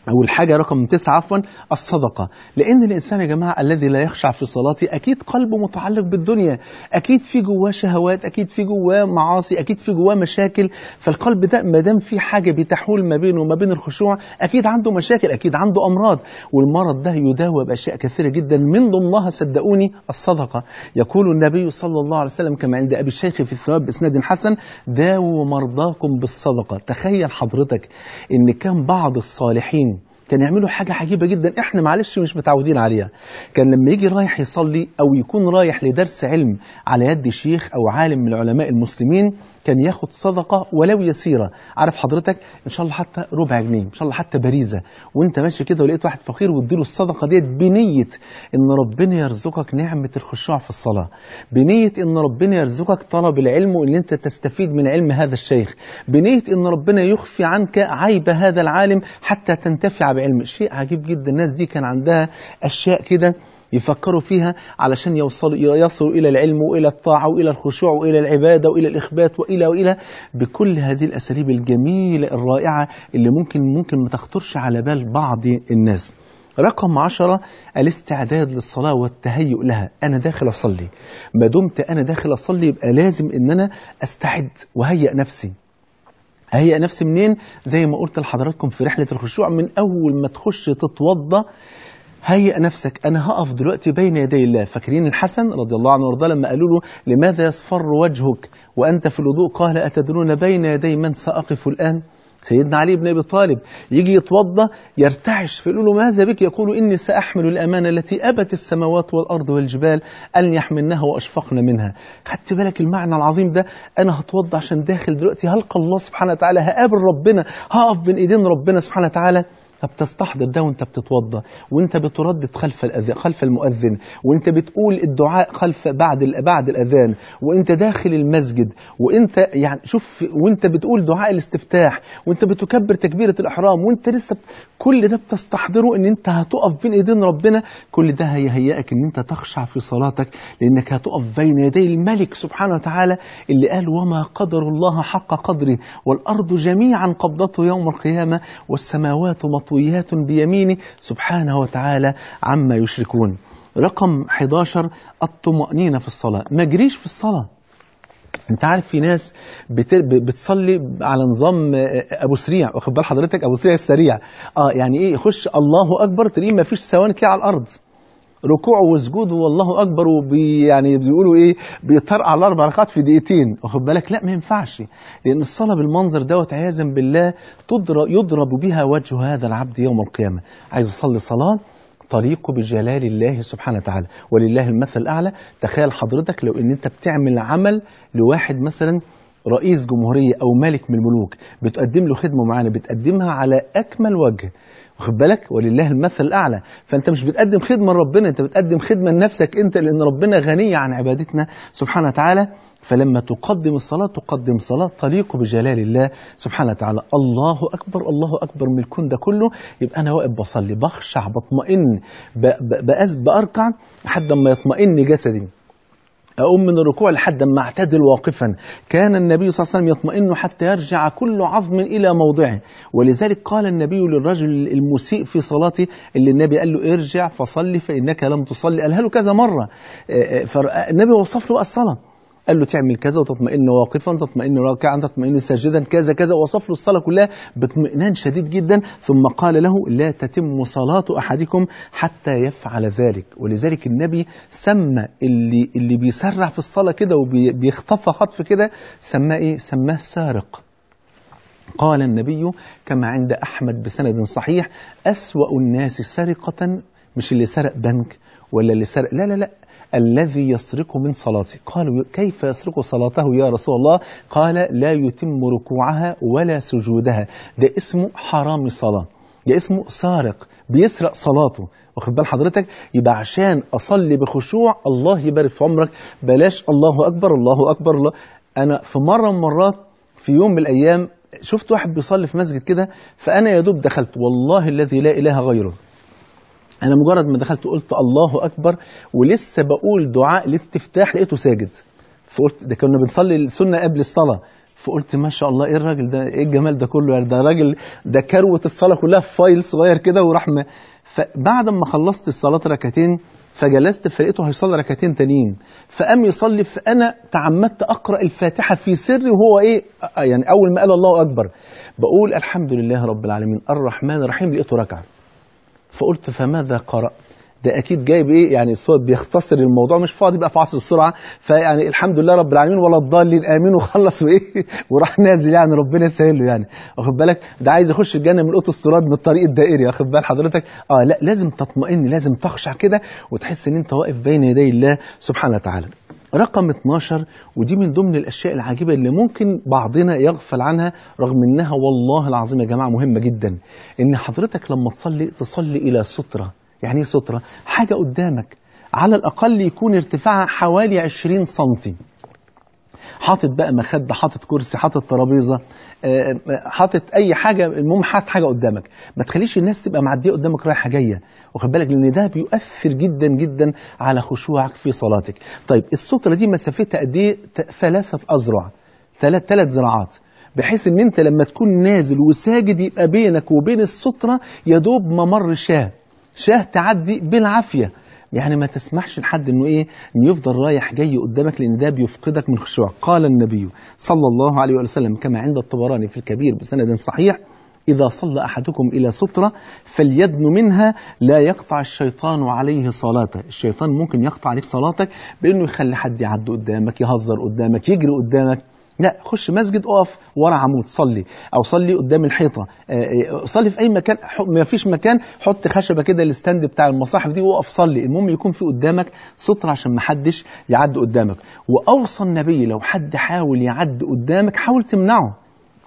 S1: أو الحاجة رقم تسعة عفوا الصدقة لأن الإنسان يا جماعة الذي لا يخشع في صلاته أكيد قلبه متعلق بالدنيا أكيد في جواه شهوات أكيد في جواه معاصي أكيد في جواه مشاكل فالقلب ده ما دام في حاجة بتحول ما بينه وما بين الخشوع أكيد عنده مشاكل أكيد عنده أمراض والمرض ده يداوى بأشياء كثيرة جدا من ضمنها صدقوني الصدقة يقول النبي صلى الله عليه وسلم كما عند أبي الشيخ في الثواب بإسناد حسن داووا مرضاكم بالصدقة تخيل حضرتك إن كان بعض الصالحين كان يعملوا حاجة عجيبة جدا احنا معلش مش متعودين عليها كان لما يجي رايح يصلي او يكون رايح لدرس علم على يد شيخ او عالم من علماء المسلمين كان ياخد صدقة ولو يسيرة عارف حضرتك ان شاء الله حتى ربع جنيه ان شاء الله حتى باريزة وانت ماشي كده ولقيت واحد فقير واديله الصدقة ديت بنية ان ربنا يرزقك نعمة الخشوع في الصلاة بنية ان ربنا يرزقك طلب العلم وان انت تستفيد من علم هذا الشيخ بنية ان ربنا يخفي عنك عيب هذا العالم حتى تنتفع بعلم شيء عجيب جدا الناس دي كان عندها اشياء كده يفكروا فيها علشان يوصلوا يصلوا إلى العلم وإلى الطاعة وإلى الخشوع وإلى العبادة وإلى الإخبات وإلى وإلى بكل هذه الأساليب الجميلة الرائعة اللي ممكن ممكن ما تخطرش على بال بعض الناس رقم عشرة الاستعداد للصلاة والتهيؤ لها أنا داخل أصلي ما دمت أنا داخل أصلي يبقى لازم أن أنا أستعد وهيئ نفسي هيئ نفسي منين زي ما قلت لحضراتكم في رحلة الخشوع من أول ما تخش تتوضى هيئ نفسك أنا هقف دلوقتي بين يدي الله فاكرين الحسن رضي الله عنه وارضاه لما قالوا له لماذا يصفر وجهك وأنت في الوضوء قال أتدرون بين يدي من سأقف الآن سيدنا علي بن ابي طالب يجي يتوضا يرتعش فيقول له ماذا بك يقول اني ساحمل الامانه التي ابت السماوات والارض والجبال ان يحملنها واشفقن منها خدت بالك المعنى العظيم ده انا هتوضا عشان داخل دلوقتي هلقى الله سبحانه وتعالى هقابل ربنا هقف بين ايدين ربنا سبحانه وتعالى طب تستحضر ده وانت بتتوضا وانت بتردد خلف الأذان خلف المؤذن وانت بتقول الدعاء خلف بعد بعد الاذان وانت داخل المسجد وانت يعني شوف وانت بتقول دعاء الاستفتاح وانت بتكبر تكبيره الاحرام وانت لسه كل ده بتستحضره ان انت هتقف بين ايدين ربنا كل ده هيهيئك ان انت تخشع في صلاتك لانك هتقف بين يدي الملك سبحانه وتعالى اللي قال وما قدر الله حق قدره والارض جميعا قبضته يوم القيامه والسماوات مطويات بيمينه سبحانه وتعالى عما يشركون رقم 11 الطمأنينة في الصلاة ما جريش في الصلاة انت عارف في ناس بت... بتصلي على نظام ابو سريع واخد بال حضرتك ابو سريع السريع اه يعني ايه يخش الله اكبر تلاقيه ما فيش ثواني تلاقيه على الارض ركوعه وسجوده والله اكبر وبي يعني بيقولوا ايه بيطرقع على الاربع ركعات في دقيقتين واخد بالك لا ما ينفعش لان الصلاه بالمنظر دوت عياذا بالله تضرب يضرب بها وجه هذا العبد يوم القيامه عايز اصلي صلاه تليق بجلال الله سبحانه وتعالى ولله المثل الأعلى تخيل حضرتك لو ان انت بتعمل عمل لواحد مثلا رئيس جمهورية أو ملك من الملوك بتقدم له خدمة معينة بتقدمها على أكمل وجه واخد بالك ولله المثل الأعلى فأنت مش بتقدم خدمة لربنا أنت بتقدم خدمة لنفسك أنت لأن ربنا غني عن عبادتنا سبحانه وتعالى فلما تقدم الصلاة تقدم صلاة تليق بجلال الله سبحانه وتعالى الله أكبر الله أكبر من الكون ده كله يبقى أنا واقف بصلي بخشع بطمئن بأركع لحد ما يطمئن جسدي أقوم من الركوع لحد ما أعتدل واقفا كان النبي صلى الله عليه وسلم يطمئن حتى يرجع كل عظم إلى موضعه ولذلك قال النبي للرجل المسيء في صلاته اللي النبي قال له ارجع فصلي فإنك لم تصلي قالها له كذا مرة فالنبي وصف له الصلاة قال له تعمل كذا وتطمئن واقفا تطمئن راكعا تطمئن ساجدا كذا كذا وصف له الصلاة كلها باطمئنان شديد جدا ثم قال له لا تتم صلاة أحدكم حتى يفعل ذلك ولذلك النبي سمى اللي اللي بيسرع في الصلاة كده وبيخطفها خطف كده سماه ايه سماه سارق قال النبي كما عند أحمد بسند صحيح أسوأ الناس سرقة مش اللي سرق بنك ولا اللي سرق لا لا لا الذي يسرق من صلاته قالوا كيف يسرق صلاته يا رسول الله قال لا يتم ركوعها ولا سجودها ده اسمه حرام صلاة ده اسمه سارق بيسرق صلاته واخد بال حضرتك يبقى عشان اصلي بخشوع الله يبارك في عمرك بلاش الله اكبر الله اكبر الله انا في مره من مرات في يوم من الايام شفت واحد بيصلي في مسجد كده فانا يا دوب دخلت والله الذي لا اله غيره انا مجرد ما دخلت قلت الله اكبر ولسه بقول دعاء الاستفتاح لقيته ساجد فقلت ده كنا بنصلي السنه قبل الصلاه فقلت ما شاء الله ايه الراجل ده ايه الجمال ده كله يعني ده راجل ده كروه الصلاه كلها في فايل صغير كده وراح م... فبعد ما خلصت الصلاه ركعتين فجلست فلقيته هيصلي ركعتين تانيين فقام يصلي فانا تعمدت اقرا الفاتحه في سر وهو ايه يعني اول ما قال الله اكبر بقول الحمد لله رب العالمين الرحمن الرحيم لقيته ركعه فقلت فماذا قرأ ده اكيد جايب ايه يعني الصوت بيختصر الموضوع مش فاضي بقى في عصر السرعه فيعني الحمد لله رب العالمين ولا الضالين امين وخلص وايه وراح نازل يعني ربنا يسهل له يعني واخد بالك ده عايز يخش الجنه من الاوتوستراد من الطريق الدائري واخد بال حضرتك اه لا لازم تطمئن لازم تخشع كده وتحس ان انت واقف بين يدي الله سبحانه وتعالى رقم 12 ودي من ضمن الاشياء العجيبه اللي ممكن بعضنا يغفل عنها رغم انها والله العظيم يا جماعه مهمه جدا ان حضرتك لما تصلي تصلي الى ستره يعني ايه ستره حاجه قدامك على الاقل يكون ارتفاعها حوالي 20 سنتي حاطط بقى مخده حاطط كرسي حاطط ترابيزه آه، حاطط اي حاجه المهم حاطط حاجه قدامك ما تخليش الناس تبقى معديه قدامك رايحه جايه واخد بالك لان ده بيؤثر جدا جدا على خشوعك في صلاتك طيب الستره دي مسافتها قد ايه ت- ثلاثه اذرع ثلاث ثلاث ذراعات بحيث ان انت لما تكون نازل وساجد يبقى بينك وبين الستره يا دوب ممر شاه شاه تعدي بالعافيه يعني ما تسمحش لحد انه ايه انه يفضل رايح جاي قدامك لان ده بيفقدك من خشوع قال النبي صلى الله عليه وسلم كما عند الطبراني في الكبير بسند صحيح إذا صلى أحدكم إلى سترة فليدن منها لا يقطع الشيطان عليه صلاته الشيطان ممكن يقطع عليك صلاتك بأنه يخلي حد يعدي قدامك يهزر قدامك يجري قدامك لا خش مسجد اقف ورا عمود صلي او صلي قدام الحيطه آه، آه، صلي في اي مكان ح- ما فيش مكان حط خشبه كده الستاند بتاع المصاحف دي وقف صلي المهم يكون في قدامك ستر عشان ما حدش يعدي قدامك واوصى النبي لو حد حاول يعدي قدامك حاول تمنعه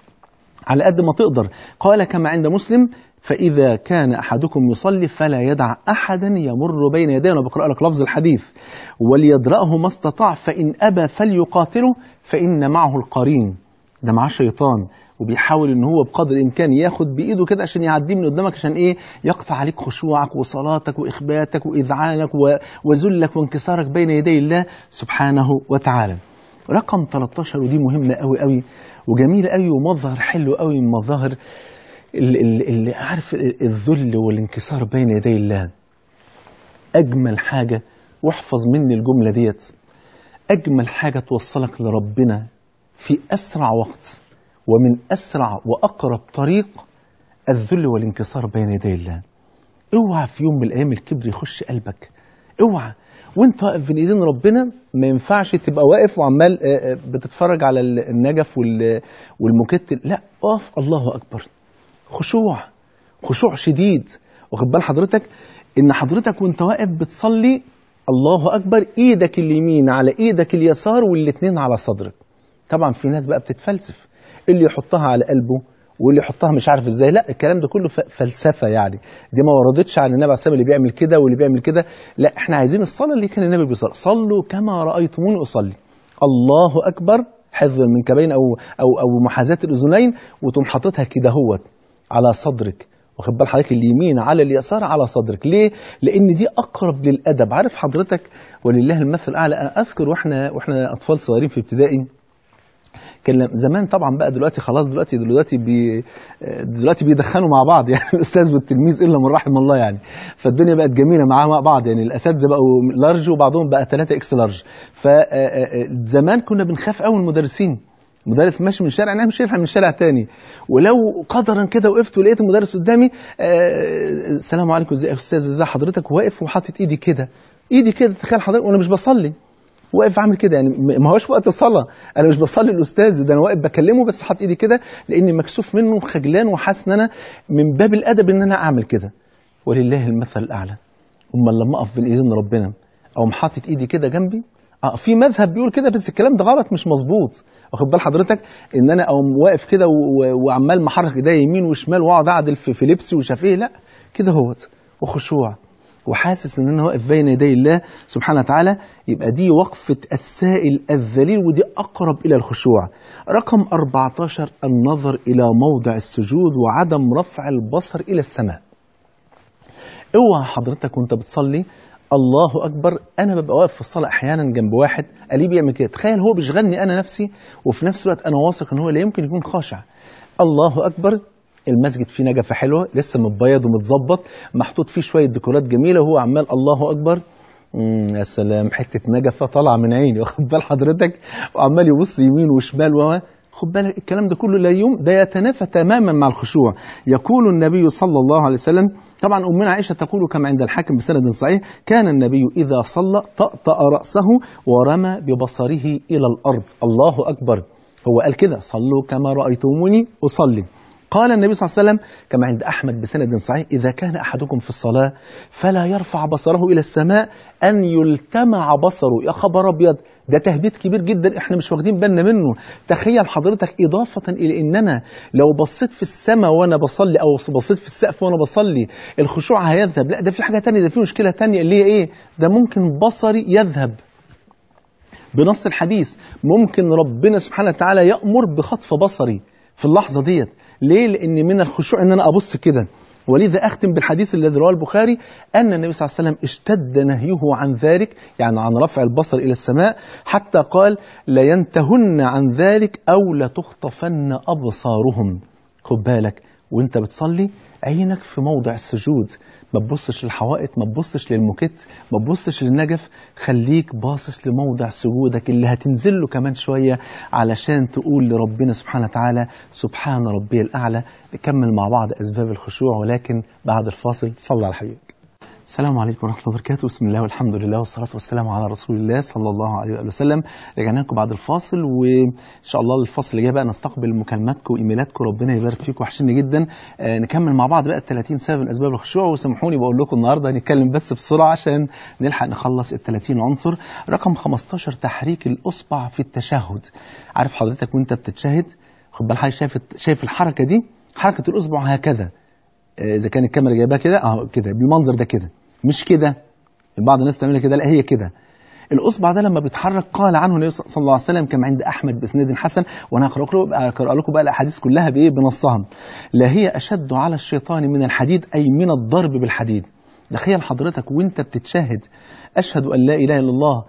S1: على قد ما تقدر قال كما عند مسلم فإذا كان أحدكم يصلي فلا يدع أحدا يمر بين يديه أنا بقرأ لك لفظ الحديث وليدرأه ما استطاع فإن أبى فليقاتله فإن معه القرين ده معاه شيطان وبيحاول ان هو بقدر الامكان ياخد بايده كده عشان يعديه من قدامك عشان ايه يقطع عليك خشوعك وصلاتك واخباتك واذعانك و- وذلك وانكسارك بين يدي الله سبحانه وتعالى رقم 13 ودي مهمه قوي قوي وجميله قوي ومظهر حلو قوي من مظاهر ال- ال- اللي عارف ال- الذل والانكسار بين يدي الله اجمل حاجه واحفظ مني الجمله ديت اجمل حاجه توصلك لربنا في اسرع وقت ومن اسرع واقرب طريق الذل والانكسار بين يدي الله اوعى في يوم من الايام الكبر يخش قلبك اوعى وانت واقف بين ايدين ربنا ما ينفعش تبقى واقف وعمال آه، آه، بتتفرج على ال- النجف وال- والمكتل لا اقف الله اكبر خشوع خشوع شديد واخد بال حضرتك ان حضرتك وانت واقف بتصلي الله اكبر ايدك اليمين على ايدك اليسار والاتنين على صدرك طبعا في ناس بقى بتتفلسف اللي يحطها على قلبه واللي يحطها مش عارف ازاي لا الكلام ده كله ف- فلسفه يعني دي ما وردتش عن النبي عليه الصلاه والسلام اللي بيعمل كده واللي بيعمل كده لا احنا عايزين الصلاه اللي كان النبي بيصلي صلوا كما رايتموني اصلي الله اكبر حفظ من كبين او او او محاذاه الاذنين وتقوم حاططها كده هوت على صدرك واخد بال حضرتك اليمين على اليسار على صدرك ليه لان دي اقرب للادب عارف حضرتك ولله المثل الاعلى انا اذكر واحنا واحنا اطفال صغيرين في ابتدائي كان زمان طبعا بقى دلوقتي خلاص دلوقتي دلوقتي بي دلوقتي بيدخنوا مع بعض يعني الاستاذ والتلميذ الا من رحم الله يعني فالدنيا بقت جميله معاه مع بعض يعني الاساتذه بقوا لارج وبعضهم بقى 3 اكس لارج فزمان كنا بنخاف قوي من المدرسين مدرس ماشي من شارع انا مش من شارع تاني ولو قدرا كده وقفت ولقيت المدرس قدامي آه، السلام عليكم ازي يا استاذ ازي حضرتك واقف وحاطط ايدي كده ايدي كده تخيل حضرتك وانا مش بصلي واقف عامل كده يعني م- ما هوش وقت الصلاه انا مش بصلي الاستاذ ده انا واقف بكلمه بس حاطط ايدي كده لاني مكسوف منه وخجلان وحاسس ان انا من باب الادب ان انا اعمل كده ولله المثل الاعلى امال لما اقف بين ايدين ربنا او حاطط ايدي كده جنبي اه في مذهب بيقول كده بس الكلام ده غلط مش مظبوط واخد بال حضرتك ان انا اقوم واقف كده و- و- وعمال محرك ايديا يمين وشمال واقعد اعدل في, في لبسي ومش عارف ايه لا كده هوت وخشوع وحاسس ان انا واقف بين يدي الله سبحانه وتعالى يبقى دي وقفة السائل الذليل ودي اقرب الى الخشوع رقم 14 النظر الى موضع السجود وعدم رفع البصر الى السماء اوعى حضرتك وانت بتصلي الله اكبر انا ببقى واقف في الصلاه احيانا جنب واحد قليل بيعمل كده تخيل هو بيشغلني انا نفسي وفي نفس الوقت انا واثق ان هو لا يمكن يكون خاشع الله اكبر المسجد فيه نجفه حلوه لسه متبيض ومتظبط محطوط فيه شويه ديكورات جميله وهو عمال الله اكبر امم يا سلام حته نجفه طالعه من عيني واخد بال حضرتك وعمال يبص يمين وشمال و خد بالك الكلام ده كله لا يوم ده يتنافى تماما مع الخشوع يقول النبي صلى الله عليه وسلم طبعا امنا عائشه تقول كما عند الحاكم بسند صحيح كان النبي اذا صلى طأطأ راسه ورمى ببصره الى الارض الله اكبر هو قال كده صلوا كما رايتموني اصلي قال النبي صلى الله عليه وسلم كما عند أحمد بسند صحيح إذا كان أحدكم في الصلاة فلا يرفع بصره إلى السماء أن يلتمع بصره يا خبر أبيض ده تهديد كبير جدا احنا مش واخدين بالنا منه تخيل حضرتك إضافة إلى إن أنا لو بصيت في السماء وأنا بصلي أو بصيت في السقف وأنا بصلي الخشوع هيذهب لا ده في حاجة تانية ده في مشكلة تانية اللي هي إيه ده ممكن بصري يذهب بنص الحديث ممكن ربنا سبحانه وتعالى يأمر بخطف بصري في اللحظة ديت ليه؟ لأن من الخشوع إن أنا أبص كده ولذا أختم بالحديث الذي رواه البخاري أن النبي صلى الله عليه وسلم اشتد نهيه عن ذلك يعني عن رفع البصر إلى السماء حتى قال لينتهن عن ذلك أو لتخطفن أبصارهم خد بالك وانت بتصلي عينك في موضع السجود ما تبصش للحوائط ما تبصش للموكيت ما تبصش للنجف خليك باصص لموضع سجودك اللي هتنزل له كمان شوية علشان تقول لربنا سبحانه وتعالى سبحان ربي الأعلى نكمل مع بعض أسباب الخشوع ولكن بعد الفاصل صلى على حبيبك السلام عليكم ورحمة الله وبركاته بسم الله والحمد لله والصلاة والسلام على رسول الله صلى الله عليه وآله وسلم رجعنا لكم بعد الفاصل وإن شاء الله الفاصل اللي جاي بقى نستقبل مكالماتكم وإيميلاتكم ربنا يبارك فيكم وحشني جدا آه نكمل مع بعض بقى ال 30 سبب من أسباب الخشوع وسامحوني بقول لكم النهاردة هنتكلم بس بسرعة عشان نلحق نخلص ال 30 عنصر رقم 15 تحريك الأصبع في التشهد عارف حضرتك وأنت بتتشهد خد بالك حضرتك شايف شايف الحركة دي حركة الأصبع هكذا إذا كان الكاميرا جايباها كده أهو كده بالمنظر ده كده مش كده بعض الناس تعملها كده لا هي كده الاصبع ده لما بيتحرك قال عنه النبي صلى الله عليه وسلم كما عند احمد باسناد حسن وانا هقرا لكم اقرا لكم بقى الاحاديث كلها بايه بنصها لا هي اشد على الشيطان من الحديد اي من الضرب بالحديد تخيل حضرتك وانت بتتشهد اشهد ان لا اله الا الله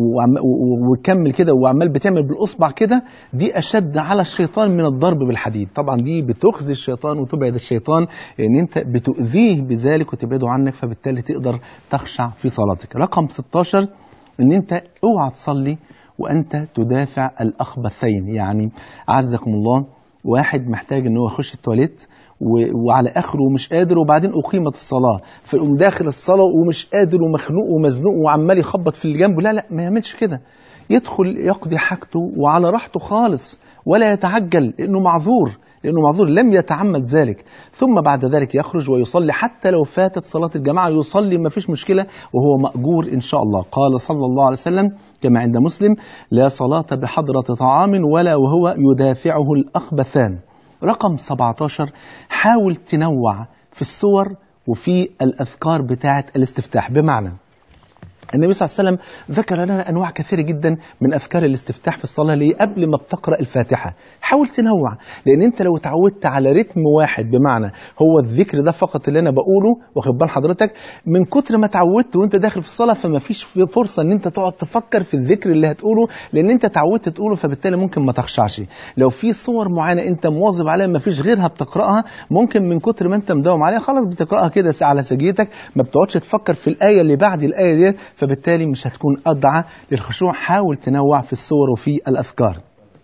S1: وكمل كده وعمال بتعمل بالاصبع كده دي اشد على الشيطان من الضرب بالحديد طبعا دي بتخزي الشيطان وتبعد الشيطان لان انت بتؤذيه بذلك وتبعده عنك فبالتالي تقدر تخشع في صلاتك رقم 16 ان انت اوعى تصلي وانت تدافع الاخبثين يعني اعزكم الله واحد محتاج ان هو يخش التواليت وعلى اخره ومش قادر وبعدين اقيمت الصلاه فيقوم داخل الصلاه ومش قادر ومخنوق ومزنوق وعمال يخبط في اللي جنبه لا لا ما يعملش كده يدخل يقضي حاجته وعلى راحته خالص ولا يتعجل لانه معذور لانه معذور لم يتعمد ذلك ثم بعد ذلك يخرج ويصلي حتى لو فاتت صلاه الجماعه يصلي ما فيش مشكله وهو ماجور ان شاء الله قال صلى الله عليه وسلم كما عند مسلم لا صلاه بحضره طعام ولا وهو يدافعه الاخبثان رقم 17 حاول تنوع في الصور وفي الأذكار بتاعة الاستفتاح بمعنى النبي صلى الله عليه وسلم ذكر لنا انواع كثيره جدا من افكار الاستفتاح في الصلاه اللي قبل ما بتقرا الفاتحه حاول تنوع لان انت لو اتعودت على رتم واحد بمعنى هو الذكر ده فقط اللي انا بقوله واخد بال حضرتك من كتر ما اتعودت وانت داخل في الصلاه فما فيش فرصه ان انت تقعد تفكر في الذكر اللي هتقوله لان انت اتعودت تقوله فبالتالي ممكن ما تخشعش لو في صور معينه انت مواظب عليها ما فيش غيرها بتقراها ممكن من كتر ما انت مداوم عليها خلاص بتقراها كده على سجيتك ما بتقعدش تفكر في الايه اللي بعد الايه ديت فبالتالي مش هتكون أدعى للخشوع حاول تنوع في الصور وفي الأفكار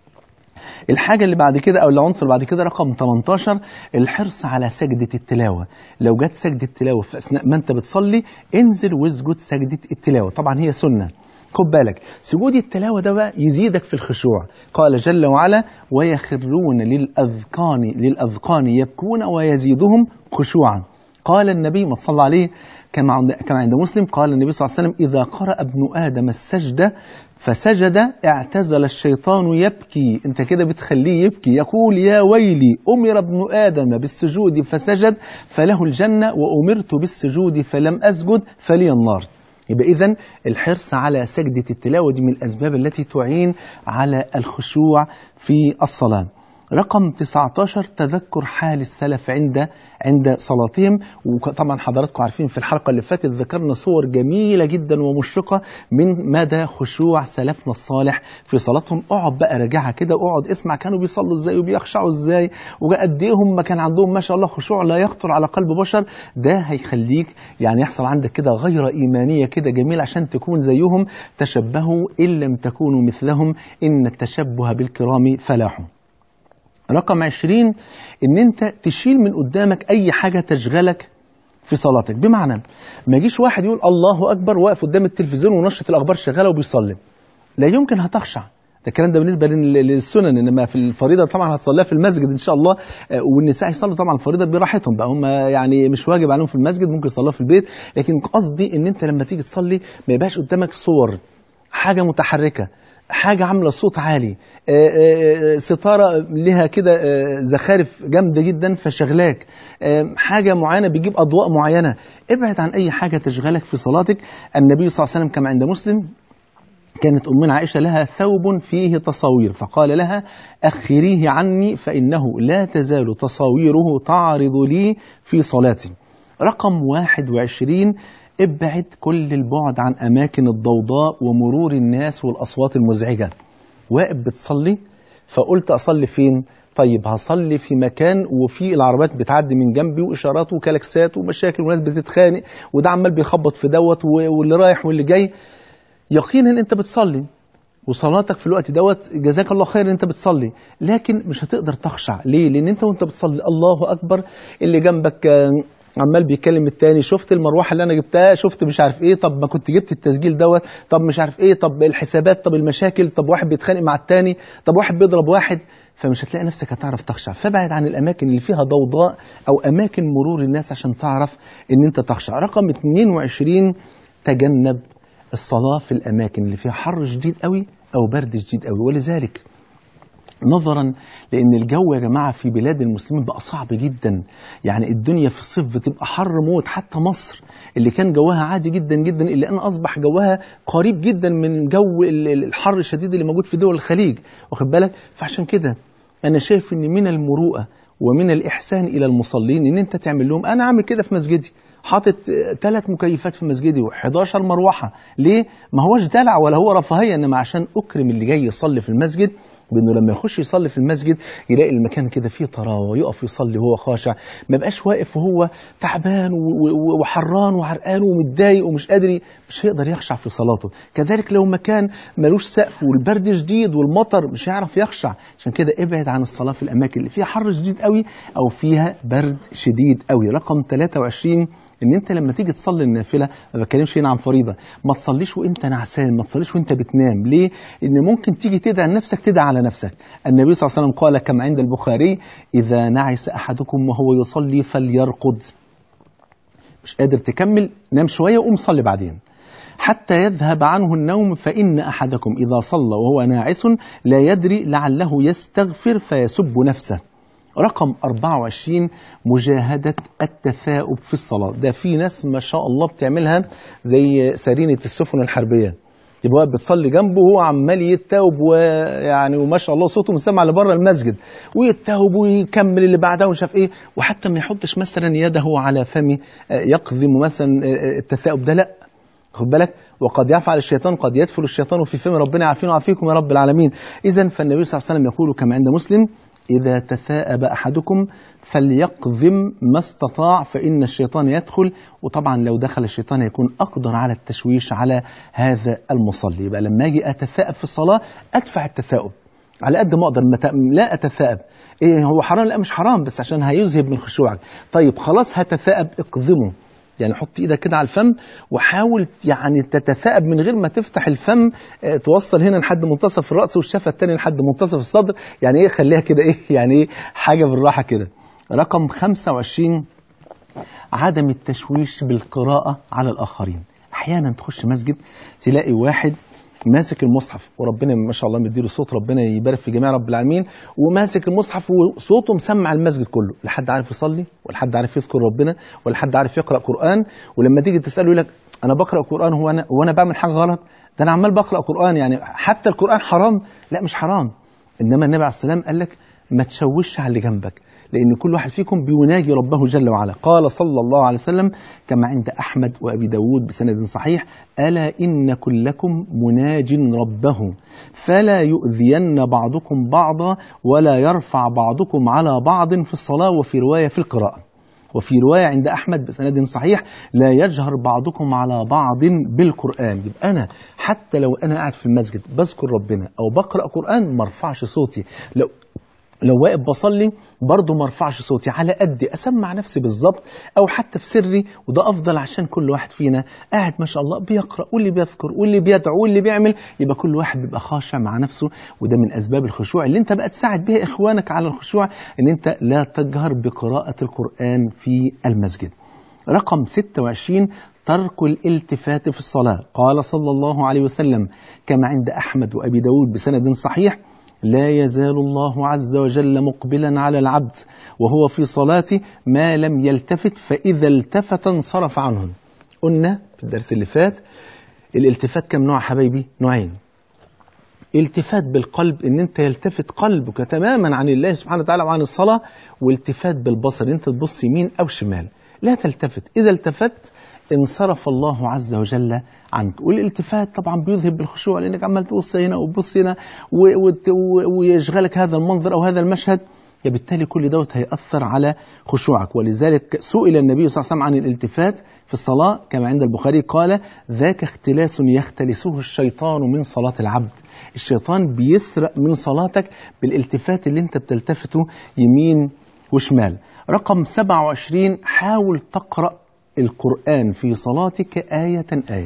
S1: الحاجة اللي بعد كده أو العنصر بعد كده رقم 18 الحرص على سجدة التلاوة لو جت سجدة التلاوة في أثناء ما أنت بتصلي انزل واسجد سجدة التلاوة طبعا هي سنة خد بالك سجود التلاوة ده بقى يزيدك في الخشوع قال جل وعلا ويخرون للأذقان للأذقان يبكون ويزيدهم خشوعا قال النبي ما صلى عليه كما عند كما عند مسلم قال النبي صلى الله عليه وسلم إذا قرأ ابن آدم السجدة فسجد اعتزل الشيطان يبكي انت كده بتخليه يبكي يقول يا ويلي أمر ابن آدم بالسجود فسجد فله الجنة وأمرت بالسجود فلم أسجد فلي النار يبقى إذا الحرص على سجدة التلاوة دي من الأسباب التي تعين على الخشوع في الصلاة رقم 19 تذكر حال السلف عند عند صلاتهم وطبعا حضراتكم عارفين في الحلقة اللي فاتت ذكرنا صور جميلة جدا ومشرقة من مدى خشوع سلفنا الصالح في صلاتهم اقعد بقى راجعها كده واقعد اسمع كانوا بيصلوا ازاي وبيخشعوا ازاي وقد ايه هم كان عندهم ما شاء الله خشوع لا يخطر على قلب بشر ده هيخليك يعني يحصل عندك كده غيرة إيمانية كده جميلة عشان تكون زيهم تشبهوا إن لم تكونوا مثلهم إن التشبه بالكرام فلاح رقم عشرين ان انت تشيل من قدامك اي حاجة تشغلك في صلاتك بمعنى ما يجيش واحد يقول الله اكبر واقف قدام التلفزيون ونشرة الاخبار شغالة وبيصلي لا يمكن هتخشع ده الكلام ده بالنسبه للسنن انما في الفريضه طبعا هتصليها في المسجد ان شاء الله والنساء يصلوا طبعا الفريضه براحتهم بقى هم يعني مش واجب عليهم في المسجد ممكن يصلوها في البيت لكن قصدي ان انت لما تيجي تصلي ما يبقاش قدامك صور حاجه متحركه حاجة عاملة صوت عالي ستارة لها كده زخارف جامدة جدا فشغلاك حاجة معينة بيجيب أضواء معينة ابعد عن أي حاجة تشغلك في صلاتك النبي صلى الله عليه وسلم كما عند مسلم كانت أمنا عائشة لها ثوب فيه تصاوير فقال لها أخريه عني فإنه لا تزال تصاويره تعرض لي في صلاتي رقم 21 ابعد كل البعد عن أماكن الضوضاء ومرور الناس والأصوات المزعجة واقف بتصلي فقلت أصلي فين طيب هصلي في مكان وفي العربيات بتعدي من جنبي وإشارات وكلاكسات ومشاكل وناس بتتخانق وده عمال بيخبط في دوت واللي رايح واللي جاي يقينا انت بتصلي وصلاتك في الوقت دوت جزاك الله خير ان انت بتصلي لكن مش هتقدر تخشع ليه لان انت وانت بتصلي الله اكبر اللي جنبك عمال بيكلم التاني شفت المروحه اللي انا جبتها شفت مش عارف ايه طب ما كنت جبت التسجيل دوت طب مش عارف ايه طب الحسابات طب المشاكل طب واحد بيتخانق مع التاني طب واحد بيضرب واحد فمش هتلاقي نفسك هتعرف تخشع فابعد عن الاماكن اللي فيها ضوضاء او اماكن مرور الناس عشان تعرف ان انت تخشع رقم 22 تجنب الصلاة في الأماكن اللي فيها حر شديد قوي أو برد شديد قوي ولذلك نظرا لأن الجو يا جماعة في بلاد المسلمين بقى صعب جدا يعني الدنيا في الصيف بتبقى حر موت حتى مصر اللي كان جوها عادي جدا جدا إلا أن أصبح جوها قريب جدا من جو الحر الشديد اللي موجود في دول الخليج واخد بالك فعشان كده أنا شايف أن من المروءة ومن الإحسان إلى المصلين إن أنت تعمل لهم أنا عامل كده في مسجدي حاطط ثلاث مكيفات في مسجدي و11 مروحه ليه ما هوش دلع ولا هو رفاهيه انما عشان اكرم اللي جاي يصلي في المسجد بانه لما يخش يصلي في المسجد يلاقي المكان كده فيه طراوه يقف يصلي وهو خاشع ما بقاش واقف وهو تعبان وحران وعرقان ومتضايق ومش قادر مش هيقدر يخشع في صلاته كذلك لو مكان ملوش سقف والبرد شديد والمطر مش هيعرف يخشع عشان كده ابعد عن الصلاه في الاماكن اللي فيها حر شديد قوي او فيها برد شديد قوي رقم 23 ان انت لما تيجي تصلي النافله ما بتكلمش هنا عن فريضه ما تصليش وانت نعسان ما تصليش وانت بتنام ليه ان ممكن تيجي تدعي لنفسك تدعي على نفسك النبي صلى الله عليه وسلم قال كما عند البخاري اذا نعس احدكم وهو يصلي فليرقد مش قادر تكمل نام شويه وقوم صلي بعدين حتى يذهب عنه النوم فإن أحدكم إذا صلى وهو ناعس لا يدري لعله يستغفر فيسب نفسه رقم 24 مجاهدة التثاؤب في الصلاة ده في ناس ما شاء الله بتعملها زي سرينة السفن الحربية يبقى بتصلي جنبه وهو عمال يتاوب ويعني وما شاء الله صوته مسمع لبره المسجد ويتاوب ويكمل اللي بعدها ومش عارف ايه وحتى ما يحطش مثلا يده على فمه يقذم مثلا التثاؤب ده لا خد بالك وقد يفعل الشيطان قد يدفل الشيطان في فم ربنا يعافينا ويعافيكم يا رب العالمين اذا فالنبي صلى الله عليه وسلم يقول كما عند مسلم إذا تثاءب أحدكم فليقذم ما استطاع فإن الشيطان يدخل وطبعا لو دخل الشيطان يكون أقدر على التشويش على هذا المصلي يبقى لما أجي أتثاءب في الصلاة أدفع التثاؤب على قد ما أقدر متى لا أتثاءب إيه هو حرام لا مش حرام بس عشان هيذهب من خشوعك طيب خلاص هتثاءب اقذمه يعني حط ايدك كده على الفم وحاول يعني تتثاءب من غير ما تفتح الفم اه توصل هنا لحد منتصف الراس والشفه الثانيه لحد منتصف الصدر يعني ايه خليها كده ايه يعني ايه حاجه بالراحه كده رقم 25 عدم التشويش بالقراءه على الاخرين احيانا تخش مسجد تلاقي واحد ماسك المصحف وربنا ما شاء الله مديله صوت ربنا يبارك في جميع رب العالمين وماسك المصحف وصوته مسمع المسجد كله لا حد عارف يصلي ولا حد عارف يذكر ربنا ولا حد عارف يقرا قران ولما تيجي تساله يقول لك انا بقرا قران هو انا وانا بعمل حاجه غلط ده انا عمال بقرا قران يعني حتى القران حرام لا مش حرام انما النبي عليه السلام قال لك ما تشوش على اللي جنبك لأن كل واحد فيكم بيناجي ربه جل وعلا قال صلى الله عليه وسلم كما عند أحمد وأبي داود بسند صحيح ألا إن كلكم مناج ربه فلا يؤذين بعضكم بعضا ولا يرفع بعضكم على بعض في الصلاة وفي رواية في القراءة وفي رواية عند أحمد بسند صحيح لا يجهر بعضكم على بعض بالقرآن يبقى أنا حتى لو أنا قاعد في المسجد بذكر ربنا أو بقرأ قرآن ما ارفعش صوتي لو لو واقف بصلي برضه ما ارفعش صوتي على قدي اسمع نفسي بالظبط او حتى في سري وده افضل عشان كل واحد فينا قاعد ما شاء الله بيقرا واللي بيذكر واللي بيدعو واللي بيعمل يبقى كل واحد بيبقى خاشع مع نفسه وده من اسباب الخشوع اللي انت بقى تساعد بيها اخوانك على الخشوع ان انت لا تجهر بقراءه القران في المسجد. رقم 26 ترك الالتفات في الصلاه قال صلى الله عليه وسلم كما عند احمد وابي داود بسند صحيح لا يزال الله عز وجل مقبلا على العبد وهو في صلاته ما لم يلتفت فإذا التفت انصرف عنه قلنا في الدرس اللي فات الالتفات كم نوع حبايبي نوعين التفات بالقلب ان انت يلتفت قلبك تماما عن الله سبحانه وتعالى وعن الصلاة والتفات بالبصر انت تبص يمين او شمال لا تلتفت اذا التفت انصرف الله عز وجل عنك والالتفات طبعا بيذهب بالخشوع لانك عمال تبص هنا وتبص هنا ويشغلك هذا المنظر او هذا المشهد بالتالي كل دوت هيأثر على خشوعك ولذلك سئل النبي صلى الله عليه وسلم عن الالتفات في الصلاة كما عند البخاري قال ذاك اختلاس يختلسه الشيطان من صلاة العبد الشيطان بيسرق من صلاتك بالالتفات اللي انت بتلتفته يمين وشمال رقم 27 حاول تقرأ القرآن في صلاتك آية آية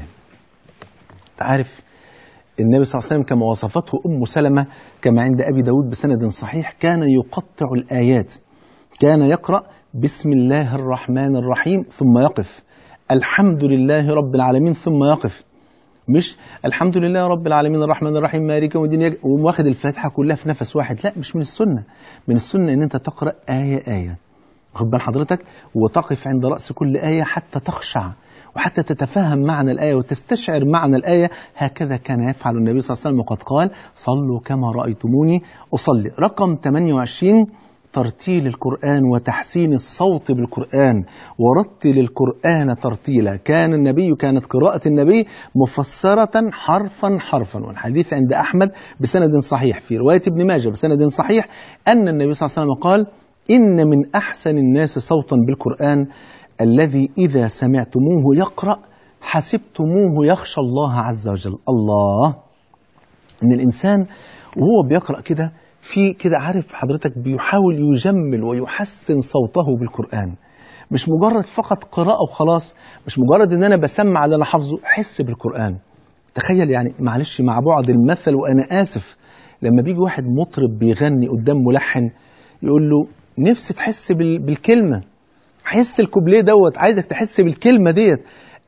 S1: تعرف النبي صلى الله عليه وسلم كما وصفته أم سلمة كما عند أبي داود بسند صحيح كان يقطع الآيات كان يقرأ بسم الله الرحمن الرحيم ثم يقف الحمد لله رب العالمين ثم يقف مش الحمد لله رب العالمين الرحمن الرحيم مالك يوم الدين واخد الفاتحة كلها في نفس واحد لا مش من السنة من السنة ان انت تقرأ آية آية واخد بال حضرتك وتقف عند رأس كل آية حتى تخشع وحتى تتفهم معنى الآية وتستشعر معنى الآية هكذا كان يفعل النبي صلى الله عليه وسلم وقد قال صلوا كما رأيتموني أصلي رقم 28 ترتيل القرآن وتحسين الصوت بالقرآن ورتل القرآن ترتيلا كان النبي كانت قراءة النبي مفسرة حرفا حرفا والحديث عند أحمد بسند صحيح في رواية ابن ماجه بسند صحيح أن النبي صلى الله عليه وسلم قال إن من أحسن الناس صوتا بالقرآن الذي إذا سمعتموه يقرأ حسبتموه يخشى الله عز وجل الله إن الإنسان وهو بيقرأ كده في كده عارف حضرتك بيحاول يجمل ويحسن صوته بالقرآن مش مجرد فقط قراءة وخلاص مش مجرد ان انا بسمع اللي انا حافظه حس بالقرآن تخيل يعني معلش مع بعض المثل وانا اسف لما بيجي واحد مطرب بيغني قدام ملحن يقول له نفسي تحس بالكلمة حس الكوبليه دوت عايزك تحس بالكلمة ديت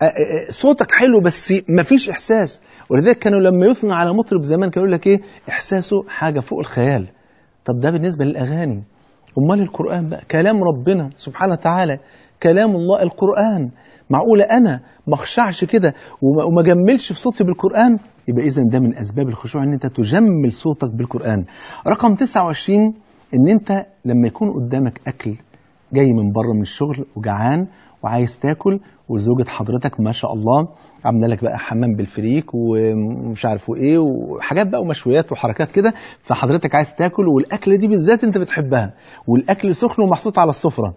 S1: صوتك حلو بس مفيش إحساس ولذلك كانوا لما يثنى على مطرب زمان كانوا يقول لك إيه إحساسه حاجة فوق الخيال طب ده بالنسبة للأغاني أمال القرآن بقى كلام ربنا سبحانه وتعالى كلام الله القرآن معقولة أنا ما اخشعش كده وما جملش في صوتي بالقرآن يبقى إذا ده من أسباب الخشوع أن أنت تجمل صوتك بالقرآن رقم 29 أن أنت لما يكون قدامك أكل جاي من بره من الشغل وجعان وعايز تاكل وزوجة حضرتك ما شاء الله عامله لك بقى حمام بالفريك ومش عارف ايه وحاجات بقى ومشويات وحركات كده فحضرتك عايز تاكل والاكله دي بالذات انت بتحبها والاكل سخن ومحطوط على السفره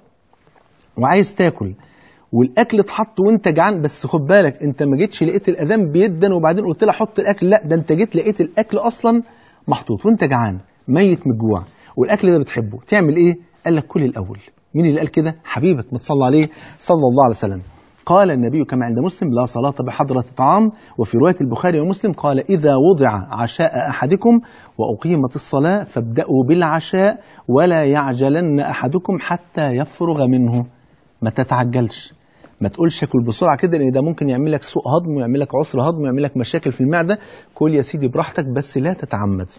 S1: وعايز تاكل والاكل اتحط وانت جعان بس خد بالك انت ما جيتش لقيت الاذان بيدن وبعدين قلت لها حط الاكل لا ده انت جيت لقيت الاكل اصلا محطوط وانت جعان ميت من الجوع والاكل ده بتحبه تعمل ايه قال لك كل الاول مين اللي قال كده حبيبك متصلى عليه صلى الله عليه وسلم قال النبي كما عند مسلم لا صلاة بحضرة طعام وفي رواية البخاري ومسلم قال إذا وضع عشاء أحدكم وأقيمت الصلاة فابدأوا بالعشاء ولا يعجلن أحدكم حتى يفرغ منه ما تتعجلش ما تقولش اكل بسرعه كده لان ده ممكن يعمل لك سوء هضم ويعمل لك عسر هضم ويعمل لك مشاكل في المعده كل يا سيدي براحتك بس لا تتعمد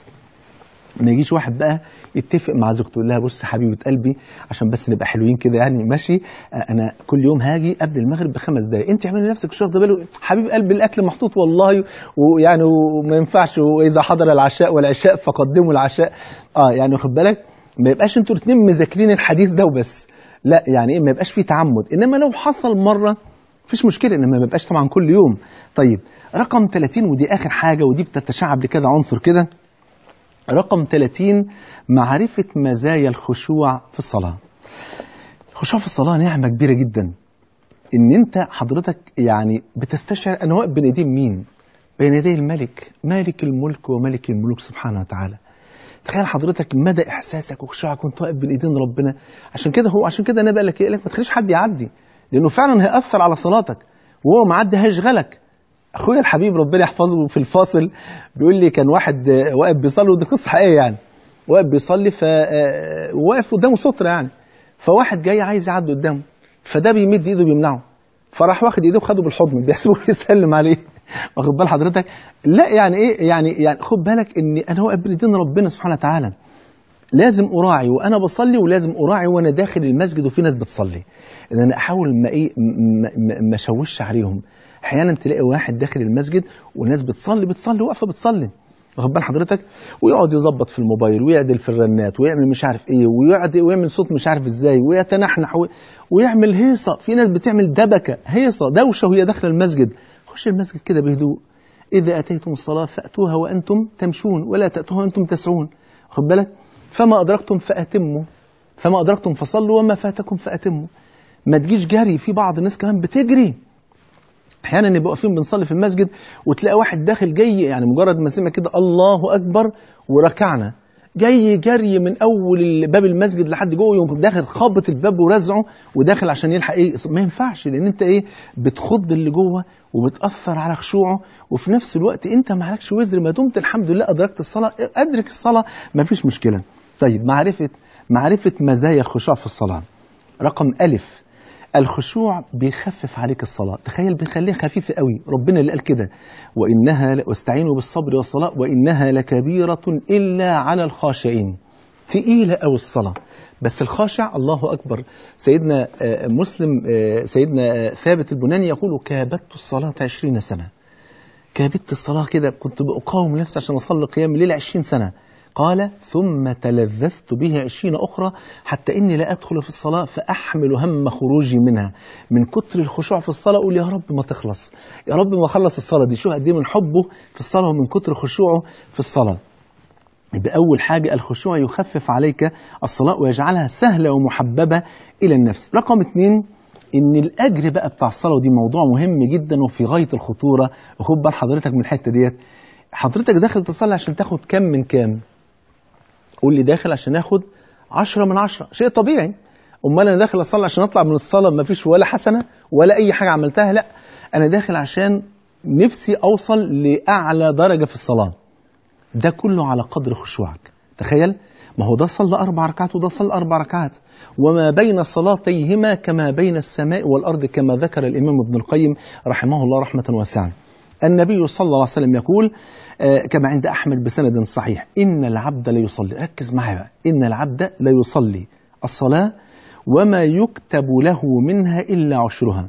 S1: ما يجيش واحد بقى يتفق مع زوجته يقول لها بص حبيبه قلبي عشان بس نبقى حلوين كده يعني ماشي انا كل يوم هاجي قبل المغرب بخمس دقائق انت اعملي نفسك مش واخده باله حبيب قلبي الاكل محطوط والله ويعني وما ينفعش واذا حضر العشاء والعشاء فقدموا العشاء اه يعني واخد بالك ما يبقاش انتوا الاثنين مذاكرين الحديث ده وبس لا يعني ايه ما يبقاش فيه تعمد انما لو حصل مره مفيش مشكله انما ما يبقاش طبعا كل يوم طيب رقم 30 ودي اخر حاجه ودي بتتشعب لكذا عنصر كده رقم 30 معرفه مزايا الخشوع في الصلاه الخشوع في الصلاه نعمه كبيره جدا ان انت حضرتك يعني بتستشعر انا واقف بين ايدين مين بين يدي الملك مالك الملك وملك الملوك سبحانه وتعالى تخيل حضرتك مدى احساسك وخشوعك وانت واقف بين ايدين ربنا عشان كده هو عشان كده انا بقول لك ايه لك ما تخليش حد يعدي لانه فعلا هياثر على صلاتك وهو معدي هيشغلك اخويا الحبيب ربنا يحفظه في الفاصل بيقول لي كان واحد واقف بيصلي ودي قصه حقيقيه يعني واقف بيصلي ف واقف قدامه ستره يعني فواحد جاي عايز يعدي قدامه فده بيمد ايده بيمنعه فراح واخد ايده وخده بالحضن بيحسبه بيسلم عليه واخد بال حضرتك لا يعني ايه يعني يعني خد بالك ان انا واقف بين ايدين ربنا سبحانه وتعالى لازم اراعي وانا بصلي ولازم اراعي وانا داخل المسجد وفي ناس بتصلي ان انا احاول ما ايه ما اشوش عليهم احيانا تلاقي واحد داخل المسجد والناس بتصلي بتصلي واقفه بتصلي واخد بال حضرتك ويقعد يظبط في الموبايل ويعدل في الرنات ويعمل مش عارف ايه ويقعد ويعمل صوت مش عارف ازاي ويتنحنح ويعمل هيصه في ناس بتعمل دبكه هيصه دوشه وهي داخله المسجد خش المسجد كده بهدوء اذا اتيتم الصلاه فاتوها وانتم تمشون ولا تاتوها وانتم تسعون واخد بالك فما ادركتم فاتموا فما ادركتم فصلوا وما فاتكم فاتموا ما تجيش جري في بعض الناس كمان بتجري احيانا نبقى واقفين بنصلي في المسجد وتلاقي واحد داخل جاي يعني مجرد ما سمع كده الله اكبر وركعنا جاي جري من اول باب المسجد لحد جوه يوم داخل خابط الباب ورزعه وداخل عشان يلحق ايه ما ينفعش لان انت ايه بتخض اللي جوه وبتاثر على خشوعه وفي نفس الوقت انت ما عليكش وزر ما دمت الحمد لله ادركت الصلاه ادرك الصلاه ما فيش مشكله طيب معرفه معرفه مزايا الخشوع في الصلاه رقم ألف الخشوع بيخفف عليك الصلاة تخيل بيخليها خفيفة قوي ربنا اللي قال كده وإنها ل... واستعينوا بالصبر والصلاة وإنها لكبيرة إلا على الخاشعين تقيلة أو الصلاة بس الخاشع الله أكبر سيدنا مسلم سيدنا ثابت البناني يقول كابدت الصلاة عشرين سنة كابدت الصلاة كده كنت بقاوم نفسي عشان أصلي قيام الليل عشرين سنة قال ثم تلذذت به عشرين أخرى حتى إني لا أدخل في الصلاة فأحمل هم خروجي منها من كتر الخشوع في الصلاة أقول يا رب ما تخلص يا رب ما أخلص الصلاة دي شو قد إيه من حبه في الصلاة ومن كتر خشوعه في الصلاة يبقى أول حاجة الخشوع يخفف عليك الصلاة ويجعلها سهلة ومحببة إلى النفس رقم اثنين ان الاجر بقى بتاع الصلاه ودي موضوع مهم جدا وفي غايه الخطوره وخد بال حضرتك من الحته ديت حضرتك داخل تصلي عشان تاخد كم من كام قول لي داخل عشان اخد عشرة من عشرة شيء طبيعي امال انا داخل اصلي عشان اطلع من الصلاه ما فيش ولا حسنه ولا اي حاجه عملتها لا انا داخل عشان نفسي اوصل لاعلى درجه في الصلاه ده كله على قدر خشوعك تخيل ما هو ده صلى أربع ركعات وده صلى أربع ركعات وما بين صلاتيهما كما بين السماء والأرض كما ذكر الإمام ابن القيم رحمه الله رحمة واسعة النبي صلى الله عليه وسلم يقول آه كما عند أحمد بسند صحيح إن العبد ليصلي ركز معي بقى إن العبد ليصلي الصلاة وما يكتب له منها إلا عشرها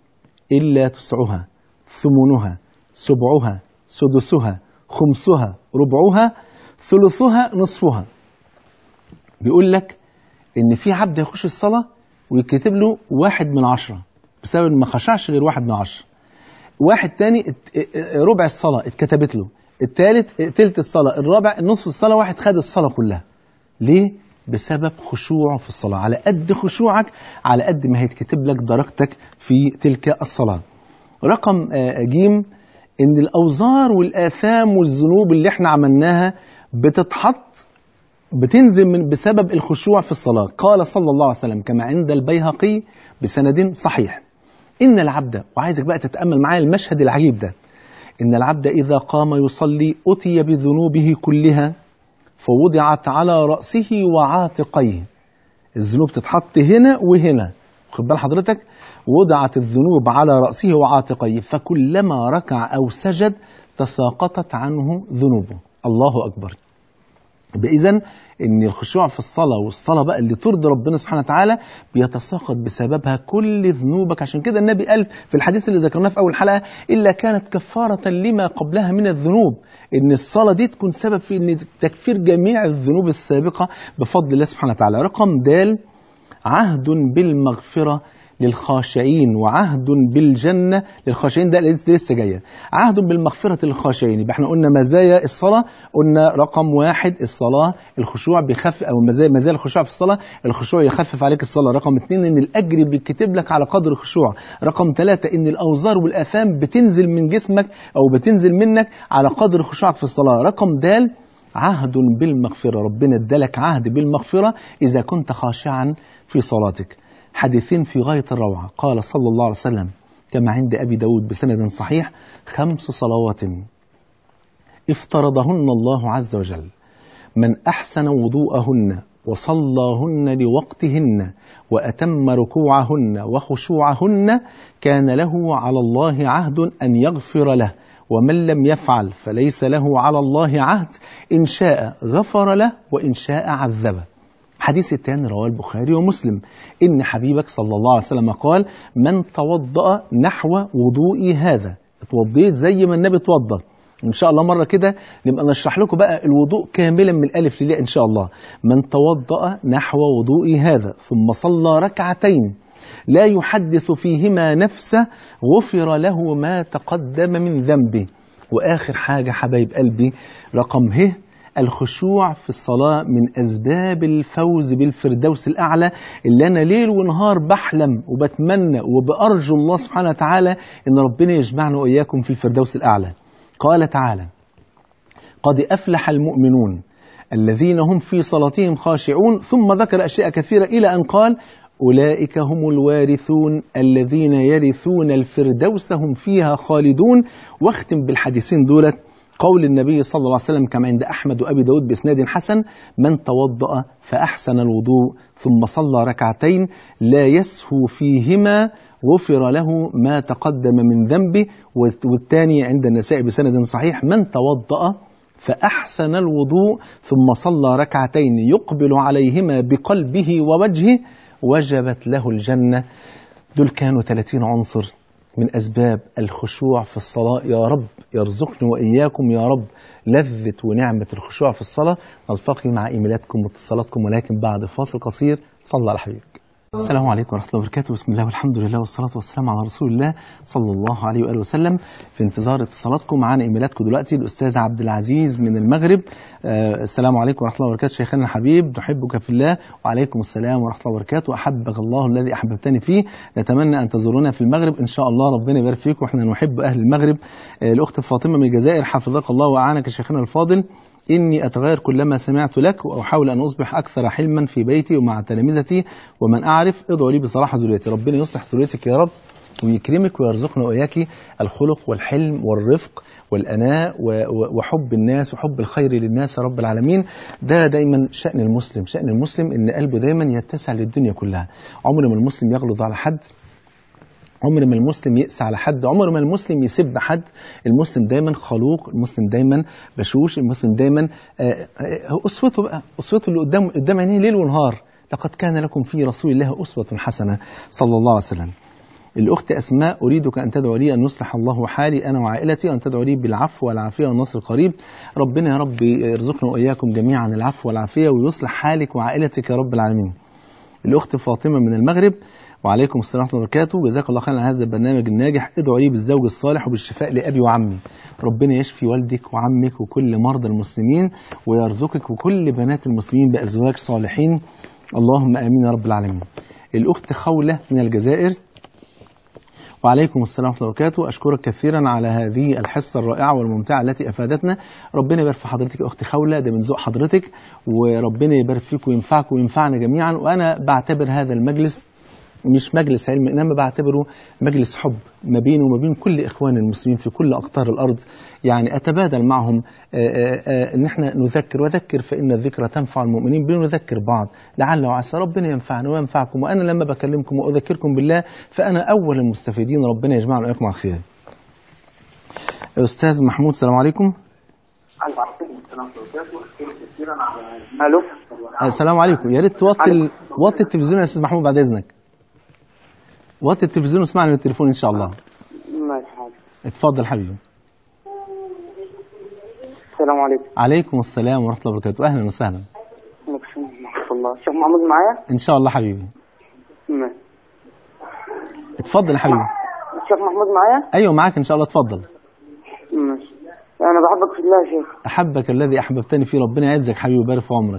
S1: إلا تسعها ثمنها سبعها سدسها خمسها ربعها ثلثها نصفها بيقول لك ان في عبد يخش الصلاه ويكتب له واحد من عشرة بسبب ما خشعش غير واحد من عشرة واحد تاني ربع الصلاة اتكتبت له التالت تلت الصلاة الرابع نصف الصلاة واحد خد الصلاة كلها ليه؟ بسبب خشوعه في الصلاة على قد خشوعك على قد ما هيتكتب لك درجتك في تلك الصلاة رقم جيم ان الاوزار والاثام والذنوب اللي احنا عملناها بتتحط بتنزل من بسبب الخشوع في الصلاة قال صلى الله عليه وسلم كما عند البيهقي بسند صحيح إن العبد وعايزك بقى تتأمل معايا المشهد العجيب ده إن العبد إذا قام يصلي أتي بذنوبه كلها فوضعت على رأسه وعاتقيه الذنوب تتحط هنا وهنا خد بال حضرتك وضعت الذنوب على رأسه وعاتقيه فكلما ركع أو سجد تساقطت عنه ذنوبه الله أكبر يبقى إذا إن الخشوع في الصلاة والصلاة بقى اللي ترضي ربنا سبحانه وتعالى بيتساقط بسببها كل ذنوبك عشان كده النبي قال في الحديث اللي ذكرناه في أول حلقة إلا كانت كفارة لما قبلها من الذنوب إن الصلاة دي تكون سبب في إن تكفير جميع الذنوب السابقة بفضل الله سبحانه وتعالى رقم دال عهد بالمغفرة للخاشعين وعهد بالجنة للخاشعين ده لسه جاية عهد بالمغفرة للخاشعين يبقى احنا قلنا مزايا الصلاة قلنا رقم واحد الصلاة الخشوع بيخفف أو مزايا مزايا الخشوع في الصلاة الخشوع يخفف عليك الصلاة رقم اثنين إن الأجر بيتكتب لك على قدر الخشوع رقم ثلاثة إن الأوزار والآثام بتنزل من جسمك أو بتنزل منك على قدر خشوعك في الصلاة رقم دال عهد بالمغفرة ربنا ادالك عهد بالمغفرة إذا كنت خاشعا في صلاتك حديثين في غاية الروعة قال صلى الله عليه وسلم كما عند أبي داود بسند صحيح خمس صلوات افترضهن الله عز وجل من أحسن وضوءهن وصلاهن لوقتهن وأتم ركوعهن وخشوعهن كان له على الله عهد أن يغفر له ومن لم يفعل فليس له على الله عهد إن شاء غفر له وإن شاء عذبه حديث الثاني رواه البخاري ومسلم إن حبيبك صلى الله عليه وسلم قال من توضأ نحو وضوئي هذا اتوضيت زي ما النبي اتوضى إن شاء الله مرة كده نبقى نشرح لكم بقى الوضوء كاملا من الألف للياء إن شاء الله من توضأ نحو وضوئي هذا ثم صلى ركعتين لا يحدث فيهما نفسه غفر له ما تقدم من ذنبه وآخر حاجة حبايب قلبي رقم ه الخشوع في الصلاة من أسباب الفوز بالفردوس الأعلى اللي أنا ليل ونهار بحلم وبتمنى وبأرجو الله سبحانه وتعالى إن ربنا يجمعنا وإياكم في الفردوس الأعلى قال تعالى قد أفلح المؤمنون الذين هم في صلاتهم خاشعون ثم ذكر أشياء كثيرة إلى أن قال أولئك هم الوارثون الذين يرثون الفردوس هم فيها خالدون واختم بالحديثين دولت قول النبي صلى الله عليه وسلم كما عند أحمد وأبي داود بإسناد حسن من توضأ فأحسن الوضوء ثم صلى ركعتين لا يسهو فيهما غفر له ما تقدم من ذنبه والثاني عند النساء بسند صحيح من توضأ فأحسن الوضوء ثم صلى ركعتين يقبل عليهما بقلبه ووجهه وجبت له الجنة دول كانوا 30 عنصر من أسباب الخشوع في الصلاة يا رب يرزقني وإياكم يا رب لذة ونعمة الخشوع في الصلاة نلتقي مع إيميلاتكم واتصالاتكم ولكن بعد فاصل قصير صلى على حبيبك السلام عليكم ورحمة الله وبركاته بسم الله والحمد لله والصلاة والسلام على رسول الله صلى الله عليه وآله وسلم في انتظار اتصالاتكم معانا إيميلاتكم دلوقتي الأستاذ عبد العزيز من المغرب آه السلام عليكم ورحمة الله وبركاته شيخنا الحبيب نحبك في الله وعليكم السلام ورحمة الله وبركاته أحبك الله الذي أحببتني فيه نتمنى أن تزورونا في المغرب إن شاء الله ربنا يبارك فيكم وإحنا نحب أهل المغرب آه الأخت فاطمة من الجزائر حفظك الله وأعانك شيخنا الفاضل إني أتغير كلما سمعت لك وأحاول أن أصبح أكثر حلما في بيتي ومع تلامذتي ومن أعرف ادعو لي بصلاح ذريتي ربنا يصلح ذريتك يا رب ويكرمك ويرزقنا وإياك الخلق والحلم والرفق والأناء وحب الناس وحب الخير للناس يا رب العالمين ده دايما شأن المسلم شأن المسلم إن قلبه دايما يتسع للدنيا كلها عمر ما المسلم يغلظ على حد عمر ما المسلم يقسى على حد عمر ما المسلم يسب حد المسلم دايما خلوق المسلم دايما بشوش المسلم دايما أسوته بقى أسوته اللي قدام قدام عينيه ليل ونهار لقد كان لكم في رسول الله أسوة حسنة صلى الله عليه وسلم الأخت أسماء أريدك أن تدعو لي أن يصلح الله حالي أنا وعائلتي وأن تدعو لي بالعفو والعافية والنصر القريب ربنا يا رب يرزقنا وإياكم جميعا العفو والعافية ويصلح حالك وعائلتك يا رب العالمين الأخت فاطمة من المغرب وعليكم السلام ورحمة الله وبركاته جزاك الله خيرا على هذا البرنامج الناجح ادعوا لي بالزوج الصالح وبالشفاء لأبي وعمي ربنا يشفي والدك وعمك وكل مرضى المسلمين ويرزقك وكل بنات المسلمين بأزواج صالحين اللهم آمين يا رب العالمين الأخت خولة من الجزائر وعليكم السلام ورحمة الله وبركاته أشكرك كثيرا على هذه الحصة الرائعة والممتعة التي أفادتنا ربنا يبارك في حضرتك يا أختي خولة ده من ذوق حضرتك وربنا يبارك فيك وينفعك وينفعنا جميعا وأنا بعتبر هذا المجلس مش مجلس علم انما بعتبره مجلس حب ما بيني وما بين كل اخوان المسلمين في كل اقطار الارض يعني اتبادل معهم آآ آآ ان احنا نذكر وذكر فان الذكرى تنفع المؤمنين بنذكر بعض لعل وعسى ربنا ينفعنا وينفعكم وانا لما بكلمكم واذكركم بالله فانا اول المستفيدين ربنا يجمعنا واياكم على خير. استاذ محمود السلام عليكم.
S2: الو
S1: السلام عليكم يا ريت توطي ال- وطي التلفزيون يا استاذ محمود بعد اذنك وطي التلفزيون واسمعني من التليفون ان شاء الله
S2: ماشي حاضر
S1: اتفضل حبيبي
S2: السلام عليكم
S1: عليكم السلام ورحمه الله وبركاته اهلا وسهلا
S2: عليكم السلام ورحمة الله الشيخ محمود معايا؟
S1: ان شاء الله حبيبي
S2: ماشي
S1: اتفضل يا حبيبي
S2: الشيخ محمود معايا؟
S1: ايوه معاك ان شاء الله اتفضل
S2: ماشي أنا بحبك في الله يا شيخ
S1: احبك الذي احببتني فيه ربنا يعزك حبيبي ويبارك في عمرك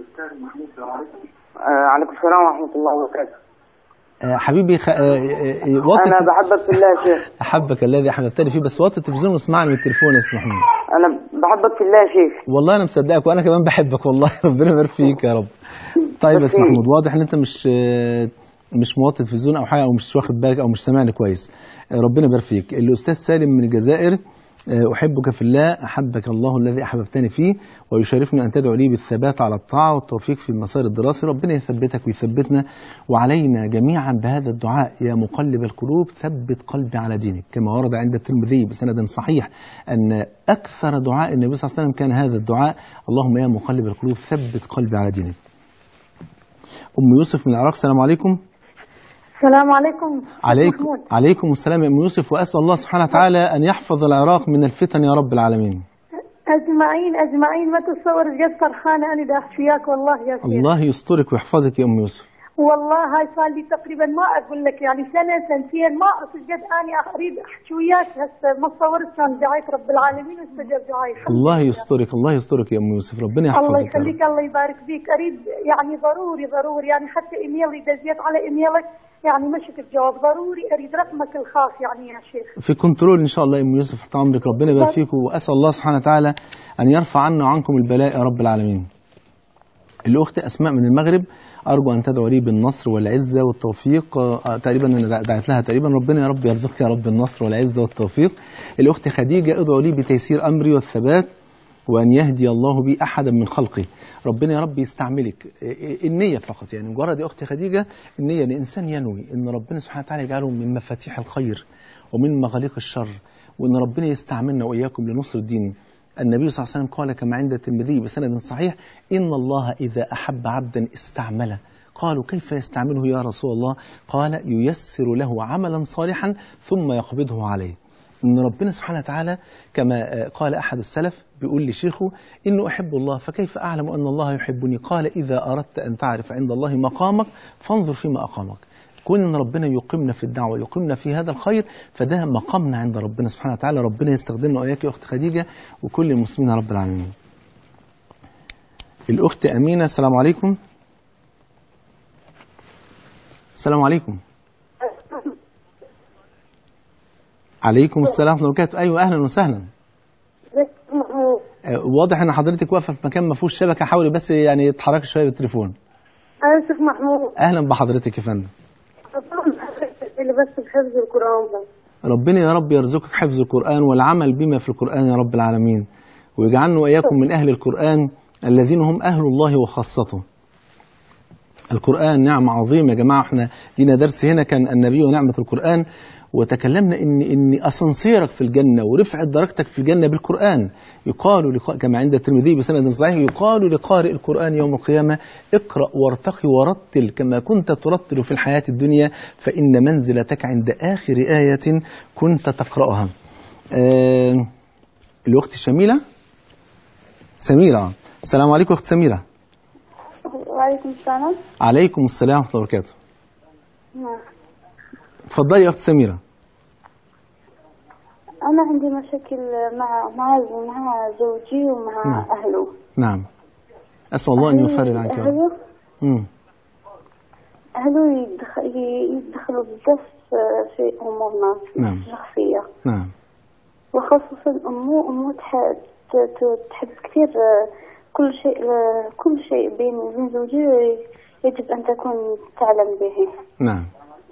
S2: آه عليكم السلام ورحمة الله وبركاته
S1: آه، حبيبي خ... آه، آه، آه، وطي
S2: أنا
S1: الت-
S2: بحبك في الله يا شيخ
S1: احبك الذي احببتني فيه بس وطي التلفزيون واسمعني من التليفون يا استاذ محمود
S2: أنا بحبك في الله يا شيخ
S1: والله انا مصدقك وانا كمان بحبك والله ربنا يبارك فيك يا رب طيب يا استاذ
S2: أكيد.
S1: محمود واضح ان انت مش آه، مش موطي التلفزيون او حاجه او مش واخد بالك او مش سامعني كويس آه، ربنا يبارك فيك الاستاذ سالم من الجزائر آه، احبك في الله احبك الله الذي احببتني فيه ويشرفني ان تدعو لي بالثبات على الطاعه والتوفيق في المسار الدراسي ربنا يثبتك ويثبتنا وعلينا جميعا بهذا الدعاء يا مقلب القلوب ثبت قلبي على دينك كما ورد عند الترمذي بسند صحيح ان اكثر دعاء النبي صلى الله عليه وسلم كان هذا الدعاء اللهم يا مقلب القلوب ثبت قلبي على دينك ام يوسف من العراق السلام عليكم
S3: السلام عليكم
S1: عليكم
S3: محمود.
S1: عليكم السلام يا ام يوسف واسال الله سبحانه وتعالى ان يحفظ العراق من الفتن يا رب العالمين
S3: اجمعين اجمعين ما تتصور قد فرحانه انا دا احكي وياك والله يا شيخ
S1: الله يسترك ويحفظك يا ام يوسف
S3: والله هاي صار لي تقريبا ما اقول لك يعني سنه سنتين ما اعرف ايش قد اني اريد احكي وياك هسه ما تصورت كان دعايه رب العالمين واستجاب دعائي الحمد
S1: الله
S3: لله.
S1: يسترك الله يسترك يا ام يوسف ربنا
S3: الله
S1: يحفظك يا رب.
S3: يخليك الله يبارك فيك اريد يعني ضروري ضروري يعني حتى ايميلي دزيت على ايميلك يعني ما شفت جواب ضروري اريد رقمك الخاص يعني يا شيخ
S1: في كنترول ان شاء الله يا ام يوسف تحت امرك ربنا يبارك فيك واسال الله سبحانه وتعالى ان يرفع عنا وعنكم البلاء يا رب العالمين. الاخت اسماء من المغرب ارجو ان تدعو لي بالنصر والعزه والتوفيق آه، تقريبا انا دع- دعيت لها تقريبا ربنا يا رب يرزقك يا رب النصر والعزه والتوفيق. الاخت خديجه ادعو لي بتيسير امري والثبات وأن يهدي الله بي أحدا من خلقه ربنا يا رب يستعملك إيه- النية فقط يعني مجرد يا أختي خديجة النية أن الإنسان ينوي أن ربنا سبحانه وتعالى يجعله من مفاتيح الخير ومن مغاليق الشر وأن ربنا يستعملنا وإياكم لنصر الدين النبي صلى الله عليه وسلم قال كما عند الترمذي بسند صحيح إن الله إذا أحب عبدا استعمله قالوا كيف يستعمله يا رسول الله قال ييسر له عملا صالحا ثم يقبضه عليه ان ربنا سبحانه وتعالى كما آه، قال احد السلف بيقول لشيخه انه احب الله فكيف اعلم ان الله يحبني قال اذا اردت ان تعرف عند الله مقامك فانظر فيما اقامك كون ان ربنا يقيمنا في الدعوه يقيمنا في هذا الخير فده مقامنا عند ربنا سبحانه وتعالى ربنا يستخدمنا واياك يا اخت خديجه وكل المسلمين يا رب العالمين الاخت امينه السلام عليكم السلام عليكم عليكم السلام ورحمه الله وبركاته ايوه اهلا وسهلا آه، واضح ان حضرتك واقفه في مكان ما فيهوش شبكه حاولي بس يعني تتحركي شويه بالتليفون
S3: انا شيخ محمود
S1: اهلا بحضرتك يا فندم
S3: اللي بس بحفظ القران بس
S1: ربنا يا رب يرزقك حفظ القرآن والعمل بما في القرآن يا رب العالمين ويجعلنا وإياكم من أهل القرآن الذين هم أهل الله وخاصته القرآن نعمة عظيمة يا جماعة احنا لينا درس هنا كان النبي ونعمة القرآن وتكلمنا ان ان اسانسيرك في الجنه ورفعت درجتك في الجنه بالقران يقال لق... كما عند الترمذي بسند صحيح يقال لقارئ القران يوم القيامه اقرا وارتقي ورتل كما كنت ترتل في الحياه الدنيا فان منزلتك عند اخر ايه كنت تقراها. آه الاخت شميله سميره السلام عليكم اخت سميره.
S4: وعليكم السلام
S1: عليكم السلام ورحمه الله وبركاته.
S4: نعم.
S1: اتفضلي يا اخت سميره.
S4: أنا عندي مشاكل مع مع مع زوجي ومع
S1: نعم.
S4: أهله
S1: نعم. اسال الله ان يفرج عنك يا رب.
S4: أهله
S1: مم.
S4: أهله يدخ- يدخلوا بزاف في أمورنا
S1: نعم.
S4: الشخصية
S1: نعم
S4: وخاصة أمه أمه تحب تحب كثير كل شيء كل شيء بين بين زوجي يجب أن تكون تعلم به
S1: نعم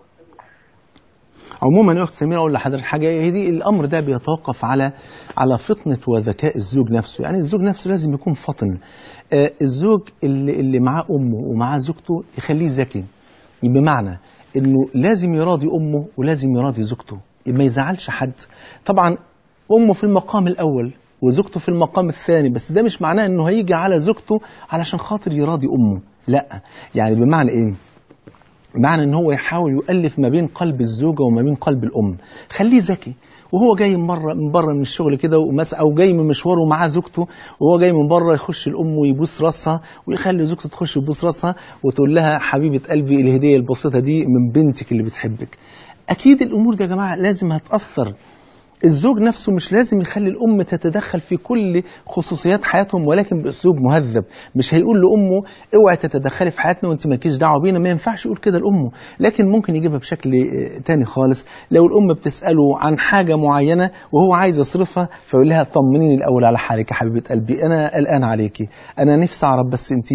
S1: عموما يا اخت سميره اقول لحضرتك حاجه هي دي الامر ده بيتوقف على على فطنه وذكاء الزوج نفسه يعني الزوج نفسه لازم يكون فطن آه الزوج اللي اللي معاه امه ومعاه زوجته يخليه ذكي بمعنى انه لازم يراضي امه ولازم يراضي زوجته ما يزعلش حد طبعا امه في المقام الاول وزوجته في المقام الثاني بس ده مش معناه انه هيجي على زوجته علشان خاطر يراضي امه لا يعني بمعنى ايه معنى ان هو يحاول يؤلف ما بين قلب الزوجه وما بين قلب الام خليه ذكي وهو جاي من بره من بره من الشغل كده ومس او جاي من مشواره ومعاه زوجته وهو جاي من بره يخش الام ويبوس راسها ويخلي زوجته تخش وتبوس راسها وتقول لها حبيبه قلبي الهديه البسيطه دي من بنتك اللي بتحبك اكيد الامور دي يا جماعه لازم هتاثر الزوج نفسه مش لازم يخلي الأم تتدخل في كل خصوصيات حياتهم ولكن بأسلوب مهذب مش هيقول لأمه اوعي تتدخلي في حياتنا وانت مالكيش دعوة بينا ما ينفعش يقول كده لأمه لكن ممكن يجيبها بشكل آه، تاني خالص لو الأم بتسأله عن حاجة معينة وهو عايز يصرفها فيقول لها طمنيني الأول على حالك يا حبيبة قلبي أنا قلقان عليكي أنا نفسي أعرف بس انت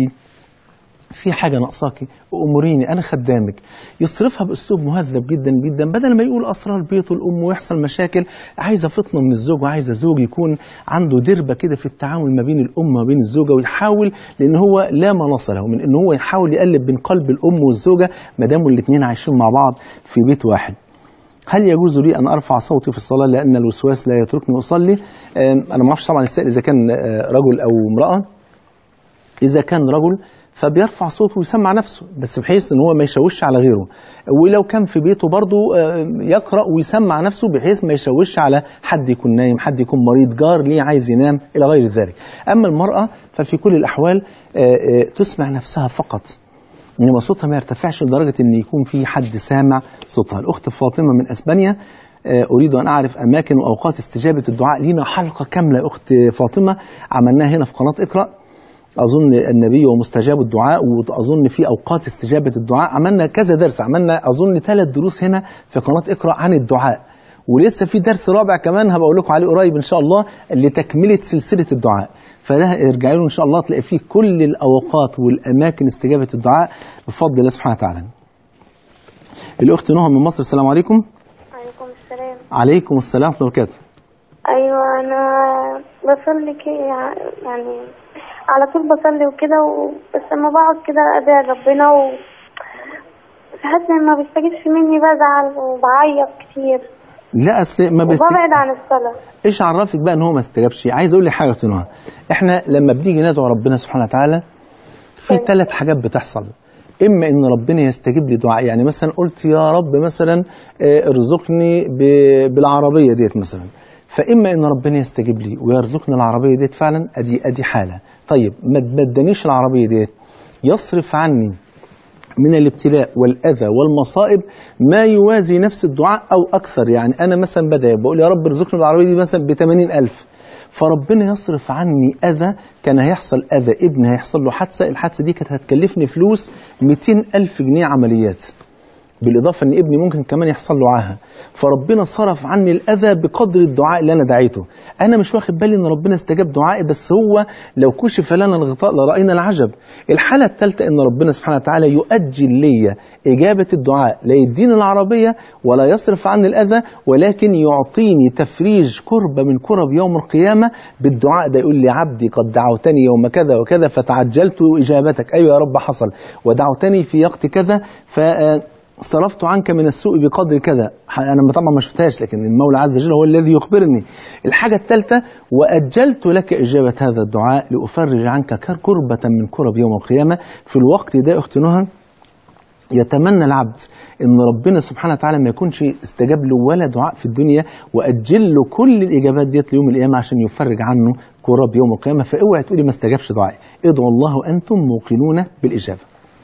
S1: في حاجة ناقصاكي أموريني أنا خدامك يصرفها بأسلوب مهذب جدا جدا بدل ما يقول أسرار بيته الأم ويحصل مشاكل عايزة فطنة من الزوج وعايزة زوج يكون عنده دربة كده في التعامل ما بين الأم وما بين الزوجة ويحاول لأن هو لا مناص له من أن هو يحاول يقلب بين قلب الأم والزوجة ما داموا الاثنين عايشين مع بعض في بيت واحد هل يجوز لي أن أرفع صوتي في الصلاة لأن الوسواس لا يتركني أصلي آم، أنا ما أعرفش طبعا السائل إذا كان آه، رجل أو امرأة إذا كان رجل فبيرفع صوته ويسمع نفسه بس بحيث ان هو ما يشوش على غيره ولو كان في بيته برضه آه، يقرأ ويسمع نفسه بحيث ما يشوش على حد يكون نايم حد يكون مريض جار ليه عايز ينام إلى غير ذلك أما المرأة ففي كل الأحوال آه، آه، تسمع نفسها فقط انما صوتها ما يرتفعش لدرجه ان يكون في حد سامع صوتها الاخت فاطمه من اسبانيا آه، اريد ان اعرف اماكن واوقات استجابه الدعاء لينا حلقه كامله يا اخت فاطمه عملناها هنا في قناه اقرا اظن النبي ومستجاب الدعاء واظن في اوقات استجابه الدعاء عملنا كذا درس عملنا اظن ثلاث دروس هنا في قناه اقرا عن الدعاء ولسه في درس رابع كمان هبقول لكم عليه قريب ان شاء الله لتكمله سلسله الدعاء فده ارجعوا له ان شاء الله تلاقي فيه كل الاوقات والاماكن استجابه الدعاء بفضل الله سبحانه وتعالى. الاخت نهى من مصر السلام عليكم.
S4: عليكم السلام
S1: عليكم السلام ورحمه الله وبركاته.
S4: أيوة أنا بصلي كده يعني على طول بصلي وكده و... بس لما بقعد كده أدعي ربنا و ساعات لما ما بيستجيبش مني بزعل وبعيط كتير
S1: لا اصل ما بست...
S4: وببعد عن الصلاة
S1: ايش عرفك بقى ان هو ما استجابش؟ عايز اقول لك حاجه يا نهى. احنا لما بنيجي ندعو ربنا سبحانه وتعالى في ثلاث حاجات بتحصل. اما ان ربنا يستجيب لي دعاء يعني مثلا قلت يا رب مثلا آه، ارزقني ب- بالعربيه ديت مثلا فاما ان ربنا يستجيب لي ويرزقني العربيه ديت فعلا ادي ادي حاله طيب ما تبدنيش العربيه ديت يصرف عني من الابتلاء والأذى والمصائب ما يوازي نفس الدعاء أو أكثر يعني أنا مثلا بدأ بقول يا رب ارزقني العربية دي مثلا ب ألف فربنا يصرف عني أذى كان هيحصل أذى ابن هيحصل له حادثة الحادثة دي كانت هتكلفني فلوس 200 ألف جنيه عمليات بالإضافة أن ابني ممكن كمان يحصل له عاهة فربنا صرف عني الأذى بقدر الدعاء اللي أنا دعيته أنا مش واخد بالي أن ربنا استجاب دعائي بس هو لو كشف لنا الغطاء لرأينا العجب الحالة الثالثة أن ربنا سبحانه وتعالى يؤجل لي إجابة الدعاء لا يديني العربية ولا يصرف عني الأذى ولكن يعطيني تفريج كربة من كرب يوم القيامة بالدعاء ده يقول لي عبدي قد دعوتني يوم كذا وكذا فتعجلت إجابتك أيوة يا رب حصل ودعوتني في وقت كذا ف صرفت عنك من السوء بقدر كذا انا طبعا ما شفتهاش لكن المولى عز وجل هو الذي يخبرني الحاجه الثالثه واجلت لك اجابه هذا الدعاء لافرج عنك كربه من كرب يوم القيامه في الوقت ده اخت نهى يتمنى العبد ان ربنا سبحانه وتعالى ما يكونش استجاب له ولا دعاء في الدنيا واجل له كل الاجابات ديت ليوم القيامه عشان يفرج عنه كرب يوم القيامه فاوعي تقولي ما استجابش دعائي ادعوا الله وانتم موقنون بالاجابه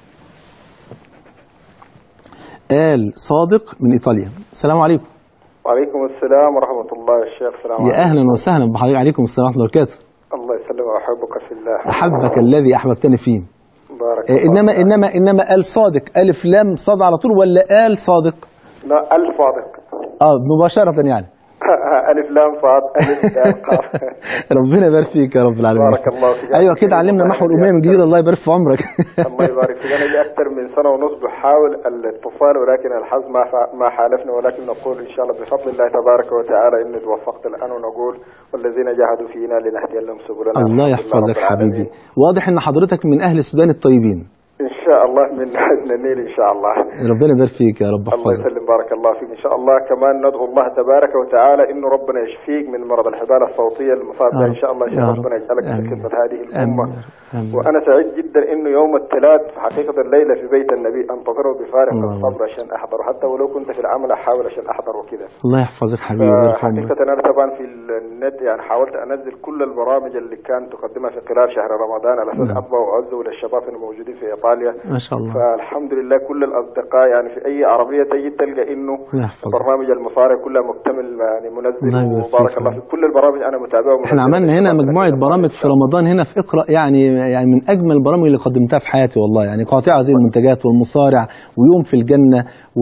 S1: آل صادق من إيطاليا السلام عليكم
S5: وعليكم السلام ورحمة الله يا شيخ السلام
S1: يا
S5: عليكم
S1: أهلا وسهلا بحضرتك عليكم السلام ورحمة الله وبركاته
S5: الله يسلم وأحبك في الله
S1: أحبك الذي أحببتني فيه
S5: بارك
S1: آه،
S5: الله
S1: إنما
S5: فيك.
S1: إنما إنما آل صادق ألف لام صاد على طول ولا آل صادق
S5: لا ألف صادق
S1: آه مباشرة يعني
S5: ألف لام صاد ألف لام قاف
S1: ربنا يبارك فيك يا رب العالمين
S5: بارك الله فيك.
S1: أيوة كده علمنا محو الأمية من جديد الله يبارك في عمرك
S5: الله يبارك فيك أنا لي أكثر من سنة ونص بحاول الاتصال ولكن الحظ ما فا- ما حالفني ولكن نقول إن شاء الله بفضل الله تبارك وتعالى إني توفقت الآن ونقول والذين جاهدوا فينا لنهدينهم سبلنا
S1: الله
S5: الحمد لله
S1: يحفظك
S5: رب العالمين.
S1: حبيبي واضح إن حضرتك من أهل السودان الطيبين
S5: إن شاء الله من نحن النيل إن شاء الله
S1: ربنا يبارك فيك يا رب
S5: الله
S1: يحفظك
S5: يسلم بارك الله فيك ان شاء الله كمان ندعو الله تبارك وتعالى انه ربنا يشفيك من مرض الحبال الصوتيه المصاب
S1: يا
S5: ده
S1: رب.
S5: ان شاء الله
S1: يا رب.
S5: ربنا يجعلك في
S1: آمين.
S5: خدمه هذه
S1: آمين
S5: الامه
S1: يا رب. آمين.
S5: وانا سعيد جدا انه يوم الثلاث في حقيقه الليله في بيت النبي انتظره بفارغ
S1: الله.
S5: الصبر عشان احضر حتى ولو كنت في العمل احاول عشان احضر وكده
S1: الله يحفظك حبيبي ويرفع عمرك.
S5: حقيقة أنا طبعا في النت يعني حاولت أنزل كل البرامج اللي كانت تقدمها في خلال شهر رمضان على أساس
S1: نعم.
S5: أطبع وأعزه للشباب الموجودين في إيطاليا
S1: ما شاء الله
S5: فالحمد لله كل الأصدقاء يعني في أي عربية تجي تلقى إنه
S1: الله يحفظك
S5: برنامج المصارع كلها مكتمل يعني
S1: الله
S5: منزل
S1: يبارك
S5: وبارك
S1: فيك.
S5: الله في كل البرامج أنا متابعه
S1: احنا عملنا هنا مجموعة برامج في رمضان هنا في اقرأ يعني يعني من أجمل البرامج اللي قدمتها في حياتي والله يعني قاطعة هذه المنتجات والمصارع ويوم في الجنة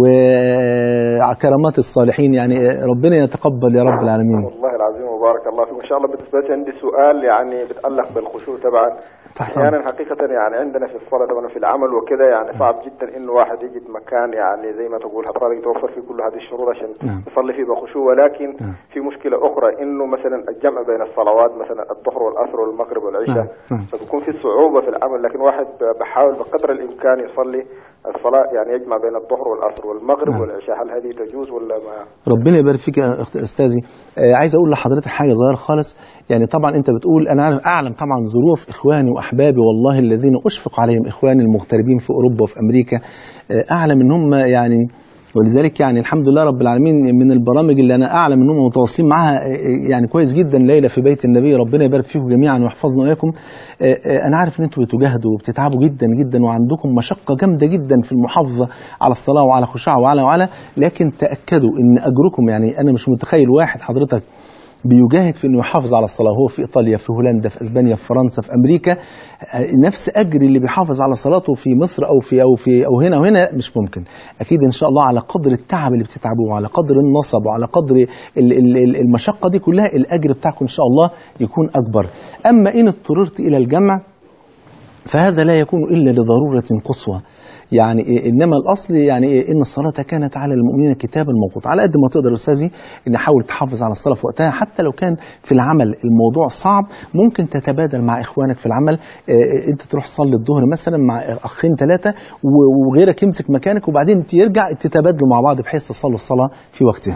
S1: وكرامات الصالحين يعني ربنا يتقبل يا رب العالمين
S5: والله العظيم وبارك الله فيكم إن شاء الله بالنسبة لي عندي سؤال يعني بتألق بالخشوع طبعا
S1: تحت
S5: احيانا حقيقه يعني عندنا في الصلاه طبعا في العمل وكده يعني صعب جدا انه واحد يجد مكان يعني زي ما تقول حضرتك يتوفر فيه كل هذه الشروط عشان
S1: نعم.
S5: يصلي فيه بخشوع ولكن
S1: نعم.
S5: في مشكله اخرى انه مثلا الجمع بين الصلوات مثلا الظهر والعصر والمغرب والعشاء
S1: نعم. نعم.
S5: فبيكون في صعوبه في العمل لكن واحد بحاول بقدر الامكان يصلي الصلاه يعني يجمع بين الظهر والعصر والمغرب
S1: نعم.
S5: والعشاء هل هذه تجوز ولا ما
S1: ربنا يبارك فيك يا أخت- استاذي آه عايز اقول لحضرتك حاجه صغيره خالص يعني طبعا انت بتقول انا أعلم- اعلم طبعا ظروف اخواني واحبابي والله الذين اشفق عليهم اخواني المغتربين في اوروبا وفي امريكا آه اعلم ان هم يعني ولذلك يعني الحمد لله رب العالمين من البرامج اللي انا اعلم ان هم متواصلين معاها آه، آه، يعني كويس جدا ليله في بيت النبي ربنا يبارك فيكم جميعا ويحفظنا واياكم آه، آه، انا عارف ان انتم بتجاهدوا وبتتعبوا جدا جدا وعندكم مشقه جامده جدا في المحافظه على الصلاه وعلى خشوع وعلى وعلى لكن تاكدوا ان اجركم يعني انا مش متخيل واحد حضرتك بيجاهد في انه يحافظ على الصلاه هو في ايطاليا في هولندا في اسبانيا في فرنسا في امريكا آه، نفس اجر اللي بيحافظ على صلاته في مصر او في او في او هنا وهنا مش ممكن اكيد ان شاء الله على قدر التعب اللي بتتعبوه وعلى قدر النصب وعلى قدر ال- ال- ال- المشقه دي كلها الاجر بتاعكم ان شاء الله يكون اكبر اما ان اضطررت الى الجمع فهذا لا يكون إلا لضرورة قصوى يعني إيه إنما الأصل يعني إيه إن الصلاة كانت على المؤمنين كتابا موقوتا على قد ما تقدر يا أستاذي إن حاول تحافظ على الصلاة في وقتها حتى لو كان في العمل الموضوع صعب ممكن تتبادل مع إخوانك في العمل إيه أنت تروح تصلي الظهر مثلا مع أخين ثلاثة و- وغيرك يمسك مكانك وبعدين يرجع تتبادلوا مع بعض بحيث تصلوا الصلاة في وقتها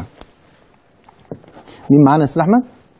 S1: مين معانا يا أستاذ أحمد؟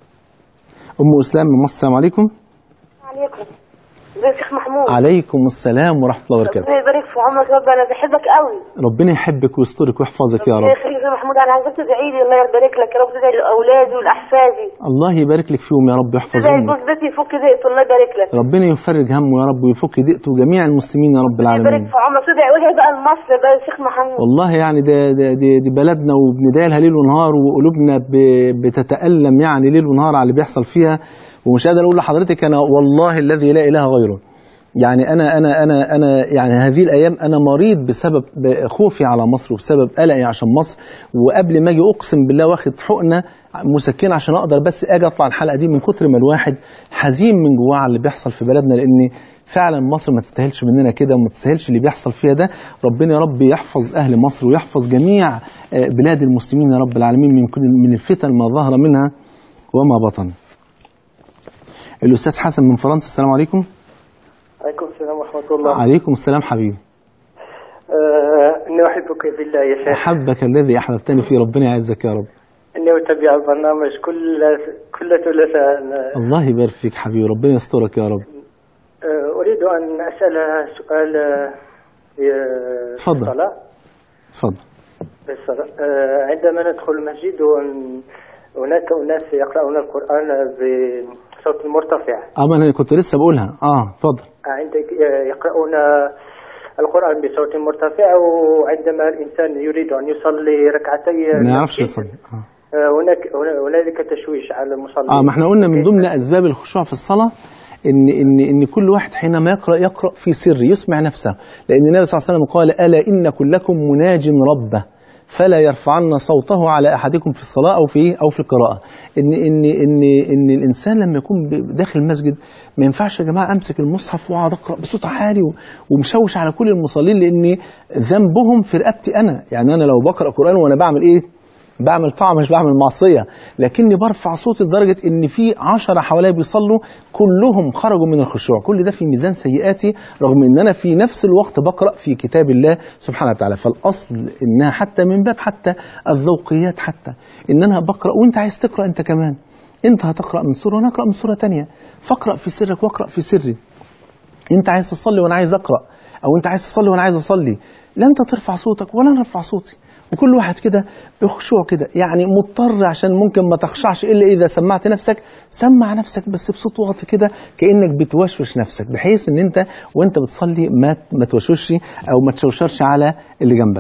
S1: أم إسلام من مصر السلام عليكم
S4: عليكم ازيك يا شيخ محمود
S1: عليكم السلام ورحمة الله وبركاته
S4: ربنا يبارك في عمرك يا رب انا بحبك قوي
S1: ربنا يحبك ويسترك ويحفظك يا
S4: ربنا
S1: رب
S4: يخليك يا محمود انا عايزك تدعي لي الله يبارك لك يا رب تدعي لاولادي ولاحفادي
S1: الله يبارك لك فيهم يا رب يحفظ
S4: تدعي
S1: همك
S4: جوز بيتي يفك ضيقته الله يبارك لك
S1: ربنا يفرج همه يا رب ويفك ضيقته جميع المسلمين يا رب
S4: يبارك
S1: العالمين
S4: في عمرك تدعي وجهي بقى لمصر بقى يا شيخ محمود
S1: والله يعني ده ده دي, دي بلدنا وبندعي لها ليل ونهار وقلوبنا ب- بتتألم يعني ليل ونهار على اللي بيحصل فيها ومش قادر اقول لحضرتك انا والله الذي لا اله غيره يعني انا انا انا انا يعني هذه الايام انا مريض بسبب خوفي على مصر وبسبب قلقي عشان مصر وقبل ما اجي اقسم بالله واخد حقنه مسكنه عشان اقدر بس اجي اطلع الحلقه دي من كتر ما الواحد حزين من جواه على اللي بيحصل في بلدنا لان فعلا مصر ما تستاهلش مننا كده وما تستاهلش اللي بيحصل فيها ده ربنا يا رب يحفظ اهل مصر ويحفظ جميع آه، بلاد المسلمين يا رب العالمين من كل من الفتن ما ظهر منها وما بطن الاستاذ حسن من فرنسا السلام عليكم
S6: عليكم السلام ورحمة الله
S1: عليكم السلام حبيبي
S6: آه إني أحبك في الله يا شيخ
S1: احبك الذي احببتني فيه ربنا يعزك يا رب
S6: إني أتابع البرنامج كل كل ثلاثاء
S1: الله يبارك فيك حبيبي ربنا يسترك يا رب
S6: آه أريد أن أسأل سؤال آه، في
S1: تفضل.
S6: الصلاة
S1: اتفضل
S6: في الصلاة آه عندما ندخل المسجد ون- هناك أناس يقرؤون القرآن بصوت مرتفع
S1: اه ما انا كنت لسه بقولها اه اتفضل
S6: عندك يقرؤون القرآن بصوت مرتفع وعندما الإنسان يريد أن يصلي ركعتي
S1: ما يعرفش
S6: المسجد،
S1: يصلي آه.
S6: آه، هناك هنالك تشويش على المصلي
S1: اه ما احنا قلنا من ضمن اسباب الخشوع في الصلاه ان ان ان كل واحد حينما يقرا يقرا في سر يسمع نفسه لان النبي صلى الله عليه وسلم قال الا ان كلكم مناج ربه فلا يرفعن صوته على احدكم في الصلاه او في او في القراءه ان ان ان ان الانسان لما يكون ب- داخل المسجد ما ينفعش يا جماعه امسك المصحف واقعد اقرا بصوت عالي و- ومشوش على كل المصلين لان ذنبهم في رقبتي انا يعني انا لو بقرا قران وانا بعمل ايه بعمل طاعة مش بعمل معصية لكني برفع صوتي لدرجة ان في عشرة حواليا بيصلوا كلهم خرجوا من الخشوع كل ده في ميزان سيئاتي رغم ان انا في نفس الوقت بقرأ في كتاب الله سبحانه وتعالى فالاصل انها حتى من باب حتى الذوقيات حتى ان انا بقرأ وانت عايز تقرأ انت كمان انت هتقرأ من سورة وانا اقرأ من سورة تانية فاقرأ في سرك واقرأ في سري انت عايز تصلي وانا عايز اقرأ او انت عايز تصلي وانا عايز اصلي لا انت ترفع صوتك ولا انا ارفع صوتي وكل واحد كده بخشوع كده يعني مضطر عشان ممكن ما تخشعش الا اذا سمعت نفسك سمع نفسك بس بصوت واطي كده كانك بتوشوش نفسك بحيث ان انت وانت بتصلي ما ما توشوش او ما تشوشرش على اللي جنبك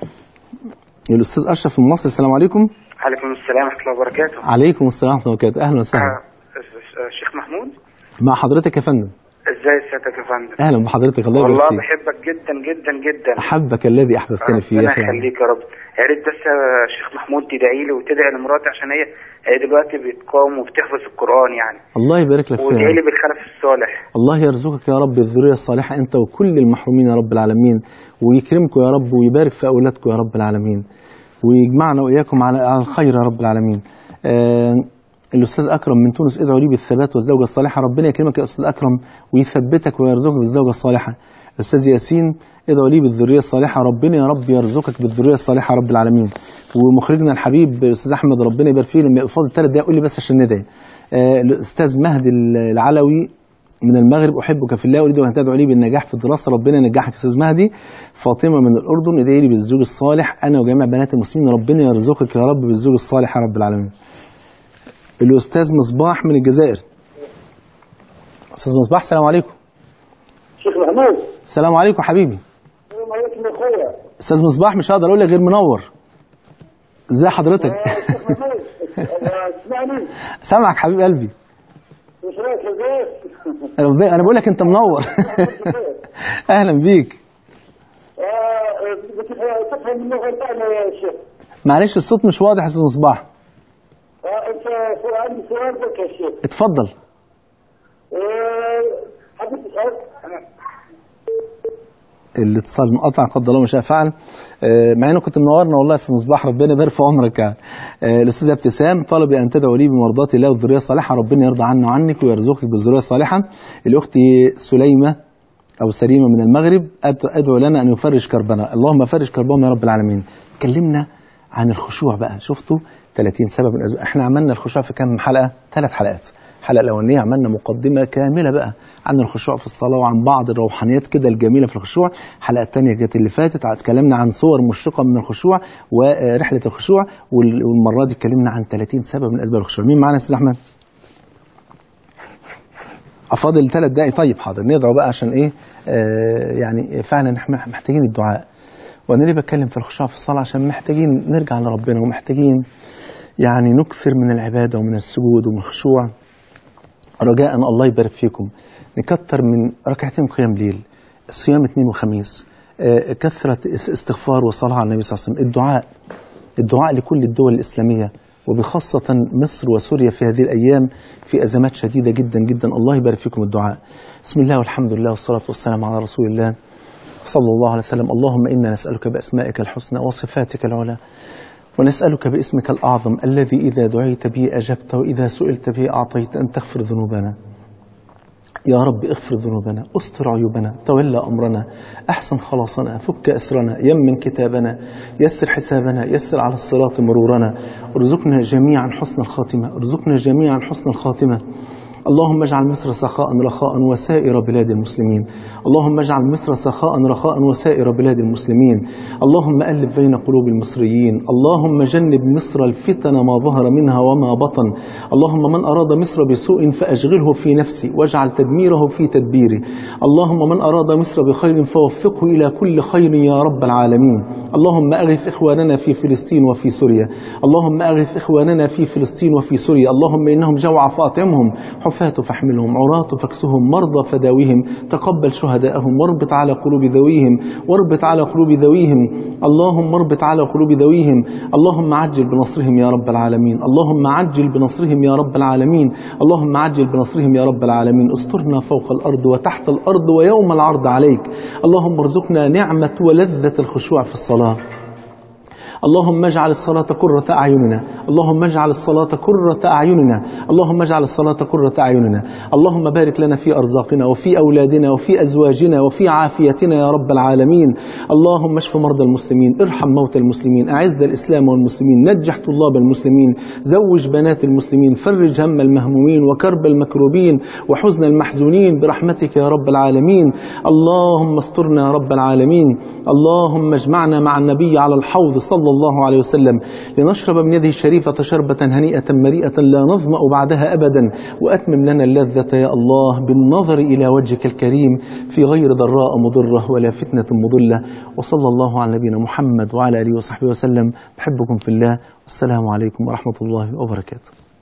S1: الاستاذ اشرف من مصر السلام عليكم
S7: عليكم السلام ورحمة الله وبركاته
S1: عليكم السلام ورحمه الله وبركاته اهلا وسهلا
S7: آه، آه، الشيخ محمود
S1: مع حضرتك يا فندم
S7: ازاي سيادتك يا فندم
S1: اهلا بحضرتك الله
S7: والله
S1: يبارك فيك
S7: بحبك جدا جدا جدا
S1: احبك الذي احببتني فيه يا
S7: ربنا
S1: اخي
S7: يخليك يا رب يا ريت بس يا شيخ محمود تدعي لي وتدعي لمراتي عشان هي هي دلوقتي بتقاوم وبتحفظ القرآن يعني
S1: الله يبارك لك
S7: وادعي
S1: فيها
S7: لي بالخلف الصالح
S1: الله يرزقك يا رب الذرية الصالحة أنت وكل المحرومين يا رب العالمين ويكرمكم يا رب ويبارك في أولادكم يا رب العالمين ويجمعنا وإياكم على على الخير يا رب العالمين آه الأستاذ أكرم من تونس ادعوا لي بالثبات والزوجة الصالحة ربنا يكرمك يا أستاذ أكرم ويثبتك ويرزقك بالزوجة الصالحة أستاذ ياسين ادعوا لي بالذرية الصالحة ربنا يا رب يرزقك بالذرية الصالحة يا رب العالمين ومخرجنا الحبيب الأستاذ أحمد ربنا يبارك فيه لما يفضل ثلاث دقايق قول لي بس عشان ندعي آه الأستاذ مهدي العلوي من المغرب احبك في الله اريد ان تدعو لي بالنجاح في الدراسه ربنا ينجحك يا استاذ مهدي فاطمه من الاردن ادعي لي بالزوج الصالح انا وجميع بنات المسلمين ربنا يرزقك يا رب بالزوج الصالح يا رب العالمين الاستاذ مصباح من الجزائر استاذ مصباح السلام عليكم
S8: شيخ محمود
S1: السلام عليكم حبيبي
S8: السلام عليكم يا اخويا
S1: استاذ مصباح مش هقدر اقول لك غير منور ازي حضرتك
S8: شيخ محمود اسمعني
S1: سامعك حبيب قلبي
S8: وش رايك يا زيد؟
S1: انا ب- أنا بقول لك انت منور اهلا بيك
S8: تفهم من اللغه بتاعنا يا شيخ
S1: معلش الصوت مش واضح يا استاذ مصباح
S8: آه، انت سؤال- عندي سؤال لك يا شيخ
S1: اتفضل
S8: آه، حبيت اسالك
S1: الاتصال منقطع قدر الله ما شاء فعل آه، مع انه كنت منورنا والله يا استاذ مصباح ربنا يبارك في عمرك يعني آه، الاستاذه ابتسام طلب ان تدعو لي بمرضاه الله والذريه الصالحه ربنا يرضى عنا وعنك ويرزقك بالذريه الصالحه الاخت سليمه او سليمه من المغرب أد- ادعو لنا ان يفرج كربنا اللهم فرج كربهم يا رب العالمين اتكلمنا عن الخشوع بقى شفتوا 30 سبب من الاسباب احنا عملنا الخشوع في كام حلقه ثلاث حلقات الحلقه الاولانيه عملنا مقدمه كامله بقى عن الخشوع في الصلاه وعن بعض الروحانيات كده الجميله في الخشوع الحلقه الثانيه كانت اللي فاتت اتكلمنا عن صور مشرقه من الخشوع ورحله الخشوع وال- والمره دي اتكلمنا عن 30 سبب من اسباب الخشوع مين معانا يا استاذ احمد افاضل ثلاث دقائق طيب حاضر ندعو بقى عشان ايه آه يعني فعلا احنا محتاجين الدعاء وانا ليه بتكلم في الخشوع في الصلاه عشان محتاجين نرجع لربنا ومحتاجين يعني نكثر من العباده ومن السجود ومن الخشوع رجاء الله يبارك فيكم نكتر من ركعتين قيام ليل صيام اثنين وخميس آه، كثرة استغفار وصلاة على النبي صلى الله عليه وسلم الدعاء الدعاء لكل الدول الإسلامية وبخاصة مصر وسوريا في هذه الأيام في أزمات شديدة جدا جدا الله يبارك فيكم الدعاء بسم الله والحمد لله والصلاة والسلام على رسول الله صلى الله عليه وسلم اللهم إنا نسألك بأسمائك الحسنى وصفاتك العلى ونسألك باسمك الأعظم الذي إذا دعيت به أجبت وإذا سئلت به أعطيت أن تغفر ذنوبنا يا رب اغفر ذنوبنا استر عيوبنا تولى أمرنا أحسن خلاصنا فك أسرنا يمن كتابنا يسر حسابنا يسر على الصراط مرورنا ارزقنا جميعا حسن الخاتمة ارزقنا جميعا حسن الخاتمة اللهم اجعل مصر سخاء رخاء وسائر بلاد المسلمين اللهم اجعل مصر سخاء رخاء وسائر بلاد المسلمين اللهم ألف بين قلوب المصريين اللهم جنب مصر الفتن ما ظهر منها وما بطن اللهم من أراد مصر بسوء فأشغله في نفسي واجعل تدميره في تدبيره اللهم من أراد مصر بخير فوفقه إلى كل خير يا رب العالمين اللهم أغث إخواننا في فلسطين وفي سوريا اللهم أغث إخواننا في فلسطين وفي سوريا اللهم إنهم جوع فاطعمهم حفاة فاحملهم عراة فاكسهم مرضى فداويهم تقبل شهداءهم واربط على قلوب ذويهم واربط على قلوب ذويهم اللهم اربط على قلوب ذويهم اللهم عجل بنصرهم يا رب العالمين اللهم عجل بنصرهم يا رب العالمين اللهم عجل بنصرهم يا رب العالمين استرنا فوق الأرض وتحت الأرض ويوم العرض عليك اللهم ارزقنا نعمة ولذة الخشوع في الصلاة اللهم اجعل الصلاة قرة أعيننا اللهم اجعل الصلاة قرة أعيننا اللهم اجعل الصلاة قرة أعيننا اللهم بارك لنا في أرزاقنا وفي أولادنا وفي أزواجنا وفي عافيتنا يا رب العالمين اللهم اشف مرضى المسلمين ارحم موتى المسلمين أعز الإسلام والمسلمين نجح طلاب المسلمين زوج بنات المسلمين فرج هم المهمومين وكرب المكروبين وحزن المحزونين برحمتك يا رب العالمين اللهم استرنا يا رب العالمين اللهم اجمعنا مع النبي على الحوض صلى الله عليه وسلم لنشرب من يده الشريفة شربة هنيئة مريئة لا نظمأ بعدها أبدا وأتمم لنا اللذة يا الله بالنظر إلى وجهك الكريم في غير ضراء مضرة ولا فتنة مضلة وصلى الله على نبينا محمد وعلى آله وصحبه وسلم بحبكم في الله والسلام عليكم ورحمة الله وبركاته